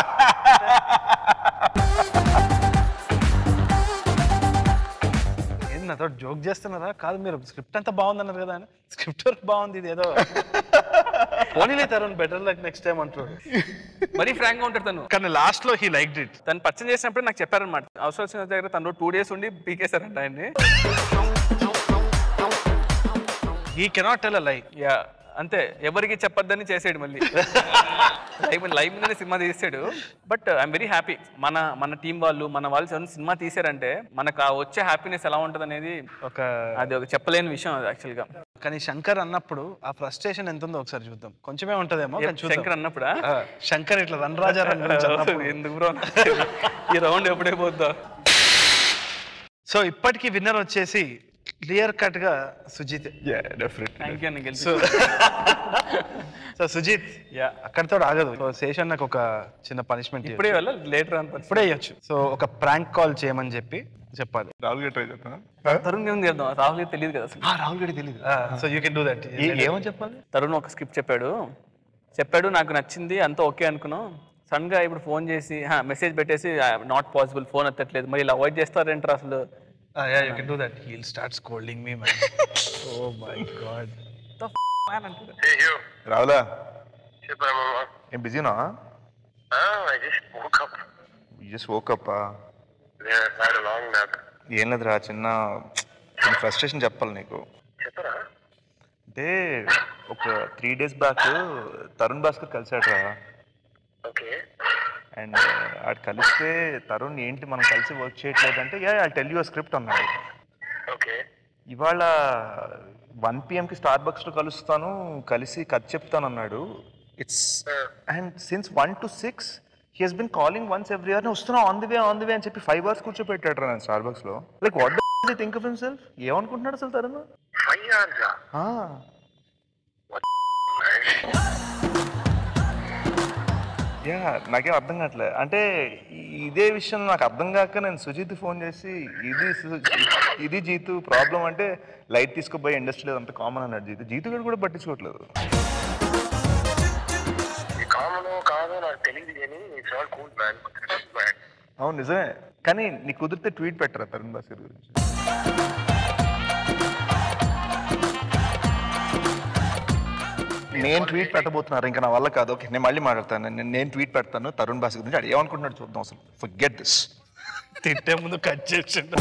ఏంది నాతో జోక్ చేస్తున్నారా కాదు మీరు స్క్రిప్ట్ అంతా బాగుందన్నారు కదా అని స్క్రిప్ట్ వర్క్ బాగుంది ఇది ఏదో పోనీలే Tarun better like next time అంటారు మరీ ఫ్రాంక్ గా ఉంటాడు తను కానీ లాస్ట్ లో హీ లైక్ ఇట్ తను పరిచయం చేసినప్పుడు నాకు చెప్పారనమాట అవసరం వచ్చిన దగ్గర తను టూ డేస్ ఉండి పీకేశారంట ఆయన్ని హీ కెనాట్ టెల్ అ లై యా అంతే ఎవరికి చెప్పొద్దని చేసాడు మళ్ళీ లైవ్ లైవ్ మీదనే సినిమా తీసాడు బట్ ఐఎమ్ వెరీ హ్యాపీ మన మన టీం వాళ్ళు మన వాళ్ళు ఎవరైనా సినిమా తీసారంటే మనకు ఆ వచ్చే హ్యాపీనెస్ ఎలా ఉంటుంది అనేది ఒక అది ఒక చెప్పలేని విషయం అది యాక్చువల్గా కానీ శంకర్ అన్నప్పుడు ఆ ఫ్రస్ట్రేషన్ ఎంత ఉందో ఒకసారి చూద్దాం కొంచెమే ఉంటదేమో కానీ చూద్దాం. శంకర్ అన్నప్పుడా ఆ, శంకర్ ఇట్లా రన్ రాజా రన్ గురించి అన్నప్పుడు. ఎందుకు బ్రో ఈ రౌండ్ ఎప్పుడే పోద్దా సో ఇప్పటికి విన్నర్ వచ్చేసి క్లియర్ కట్ గా సుజిత్ డెఫినెట్ థ్యాంక్ యూ అండి సో సో సుజిత్ యా అక్కడితో ఆగదు సో శేషన్ నాకు ఒక చిన్న పనిష్మెంట్ ఇప్పుడే వెళ్ళ లేటర్ అని ఇప్పుడే ఇవ్వచ్చు సో ఒక ప్రాంక్ కాల్ చేయమని చెప్పి చెప్పాలి రాహుల్ గారు ట్రై చేస్తున్నా తరుణ్ ఏం చేద్దాం రాహుల్ తెలియదు కదా అసలు రాహుల్ గారికి తెలియదు so you can do that ఏమని చెప్పాలి తరుణ్ ఒక స్క్రిప్ట్ చెప్పాడు చెప్పాడు నాకు నచ్చింది అంతా ఓకే అనుకున్నాం సడన్ గా ఇప్పుడు ఫోన్ చేసి మెసేజ్ పెట్టేసి నాట్ పాసిబుల్ ఫోన్ ఎత్తట్లేదు మరి ఇలా అవాయిడ్ చేస్తారంటారు అసలు yeah you can do that he'll start scolding me man oh my god Man అంటాడు. Hey, you. రాహులా చెప్పరా మామ ఏం బిజీనా I just woke up. Just woke up Yeah, I had a long nap. ఏం లేదురా చిన్న చిన్న ఫ్రస్ట్రేషన్ చెప్పాలి నీకు చెప్పరా అంటే ఒక three days back Tarun Bhaskar కలిసాడురా ఓకే అండ్ ఆడు కలిస్తే తరుణ్ ఏంటి మనం కలిసి వర్క్ చేయట్లేదు అంటే yeah I tell you script అన్నాడు ఓకే ఇవాళ వన్ పిఎంకి స్టార్ బక్స్లో కలుస్తాను కలిసి కథ చెప్తాను అన్నాడు it's and since one two six he he's been calling once every year వస్తున్నా on the way on the way అని చెప్పి ఫైవ్ అవర్స్ కూర్చోపెట్టాడు రా నేను స్టార్ బక్స్లో like what think of himself ఏమనుకుంటున్నాడు అసలు తరుణ్ ఫైవ్ అవర్సా ఆ, యా నాకేం అర్థం కావట్లే అంటే ఈ- ఇదే విషయం నాకు అర్థం కాక నేను సుజిత్ ఫోన్ చేసి ఇది సు- ఇది జీతు ప్రాబ్లం అంటే లైట్ తీసుకుపోయి ఇండస్ట్రీలో అంత కామన్ అన్నాడు జీతు జీతు గడు కూడా పట్టించుకోవట్లేదు ఈ కామన్ కాదో నాకు తెలియదు కానీ it's all cool man man అవును నిజమే కానీ నీకు కుదిరితే ట్వీట్ పెట్టరా తరుణ్ భాస్కర్ గురించి నేను ట్వీట్ పెట్టబోతున్నారు ఇంకా నా వల్ల కాదు ఓకే నేను మళ్ళీ మాట్లాడతాను నేను నేను ట్వీట్ పెడతాను తరుణ్ భాస్కర్ గురించి అది ఏమనుకుంటున్నాడు చూద్దాం అసలు ఫర్గెట్ దిస్ తిట్టే ముందు కట్ చేసిండు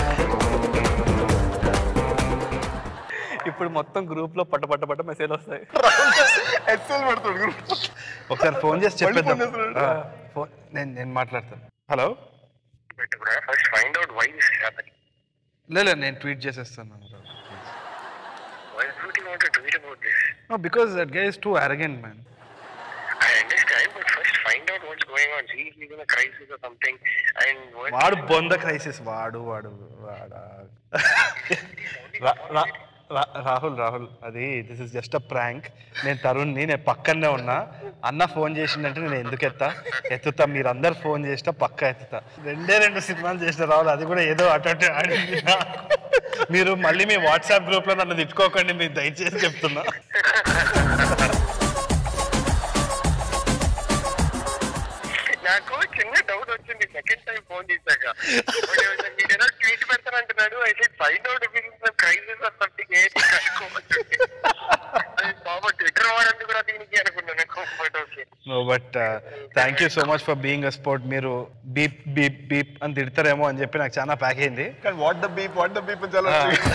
ఇప్పుడు మొత్తం గ్రూప్ లో పట్ట పట్ట పట్ట మెసేజ్ వస్తాయి ఎస్ఎల్ పెడతాడు ఒకసారి ఫోన్ చేసి మళ్ళీ చెప్పేద్దాం phone చేస్తున్నాడు. ఆ, phone- నేను నేను మాట్లాడతాను హలో పెట్టుకురా first find out why this happening లేదు నేను ట్వీట్ చేసేస్తాను why would you want to tweet about this because that guy is too arrogant man I understand, but first find out what's going on. See if he's in a crisis or something. And what వాడు బొంద crisis వాడు వాడు వాడా రా- రా- రా- రాహుల్ రాహుల్ అది this is just a prank నేను తరుణ్ని నేను పక్కనే ఉన్నా అన్న ఫోన్ చేసిందంటే నేను ఎందుకు ఎత్తా ఎత్తుతా మీరు అందరు ఫోన్ చేసినా పక్క ఎత్తుతా రెండే రెండు సినిమాలు చేసిన రావాలి అది కూడా ఏదో అటు అటు ఆడింది నాకు. మీరు మళ్ళీ మీ వాట్సాప్ గ్రూప్ లో నన్ను తిట్టుకోకండి మీరు దయచేసి చెప్తున్నా నాకు చిన్న డౌట్ వచ్చింది సెకండ్ టైం ఫోన్ చేశాక మీరు ఏదో ట్వీట్ పెడతానంటున్నాడు అయితే find out crisis or something ఏంటి కనుక్కోమంటుంటే అది బాబా ట్విట్టర్ వాడంది కూడా దీనికి అనుకున్నాను but okay no but thank you so much for being a sport మీరు బీప్ బీప్ బీప్ అని తిడతారేమో అని చెప్పి నాకు చాలా ప్యాక్ అయింది కానీ what the beep what the beep చాలా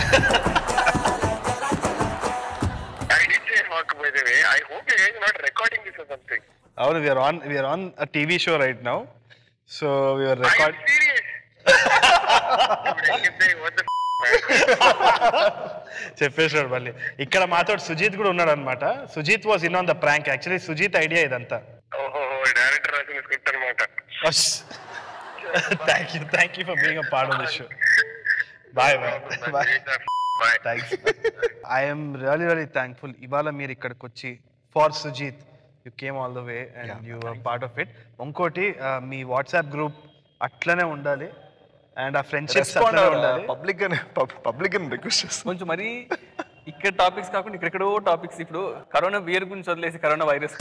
I did say Hawk by the way. I hope you guys are not recording this or something. అవును we're on we're on a TV show right now so we're Are you record serious? Dude, I can say, what the f- చెప్పేసాడు మళ్ళీ ఇక్కడ మాతో సుజీత్ కూడా ఉన్నాడు అనమాట Sujeeth was in on the prank actually Sujeeth idea ఇదంతా ఓహో డైరెక్టర్ రాసిన స్క్రిప్ట్ అనమాట thank you thank you for being a part of this show bye bye bye bye thanks I'm really really thankful ఇవాళ మీరు ఇక్కడికి వచ్చి for Sujeeth you came all the way and you are part of it ఇంకోటి uh, మీ WhatsApp group అట్లనే ఉండాలి and ఆ friendships అట్లనే ఉండాలి పబ్లిక్ అని పబ్లిక్ అని రిక్వెస్ట్ చేస్తాను కొంచెం మరి ఇక్కడ టాపిక్స్ కాకుండా ఇక్కడెక్కడో టాపిక్స్ ఇప్పుడు కరోనా వేర్ గురించి వదిలేసి corona virus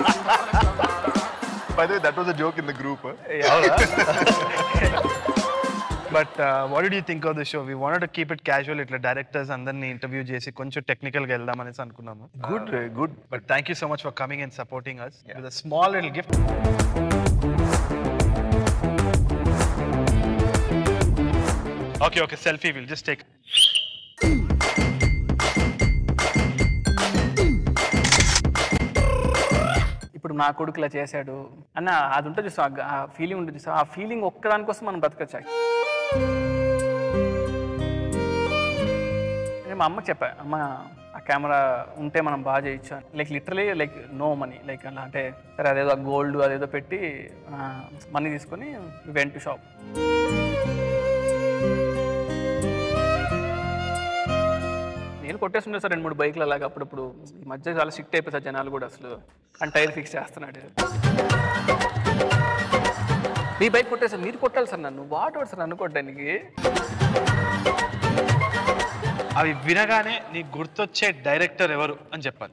by the way that was a joke in the group but what do you think of the show we want to keep it casual ఇట్లా డైరెక్టర్స్ అందరినీ interview చేసి కొంచెం టెక్నికల్గా వెళ్దాం అనేసి అనుకున్నాము good good but thank you so much for coming and supporting us with small little gift okay okay selfie will just take ఇప్పుడు నా కొడుకు ఇలా చేశాడు అన్న అది ఉంటుంది చూసా ఆ ఫీలింగ్ ఉంటుంది చూసా ఆ ఫీలింగ్ ఒక్కదానికోసం మనం బతకచ్చా నేను మా అమ్మకి చెప్పా అమ్మ ఆ కెమెరా ఉంటే మనం బాగా చేయొచ్చు అని like literally like no money like అలా అంటే సరే అదేదో గోల్డ్ అదేదో పెట్టి మనీ తీసుకొని వెంట్ టు షాప్ నేను కొట్టేస్తుండే సార్ రెండు మూడు బైక్లు అలాగా అప్పుడప్పుడు ఈ మధ్య చాలా స్ట్రిక్ట్ అయిపోతారు జనాలు కూడా అసలు అని టైర్ ఫిక్స్ చేస్తున్నాడు మీ బైక్ కొట్టేసారు మీరు కొట్టాలి సార్ నన్ను వాట్ సార్ నన్ను కొట్టడానికి అవి వినగానే నీకు గుర్తొచ్చే డైరెక్టర్ ఎవరు అని చెప్పాలి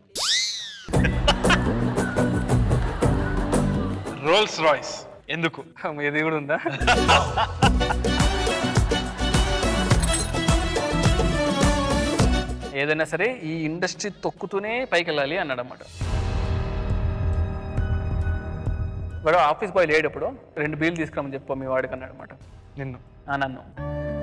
రోల్స్ రాయ్స్ ఎందుకు ఇది కూడా ఉందా ఏదైనా సరే ఈ ఇండస్ట్రీ తొక్కుతూనే పైకి వెళ్ళాలి అన్నాడు అన్నమాట వాడు ఆఫీస్ బాయ్ లేడప్పుడు రెండు బీలు తీసుకురామని చెప్పు మీ వాడికి అన్నాడు అనమాట నిన్ను నన్ను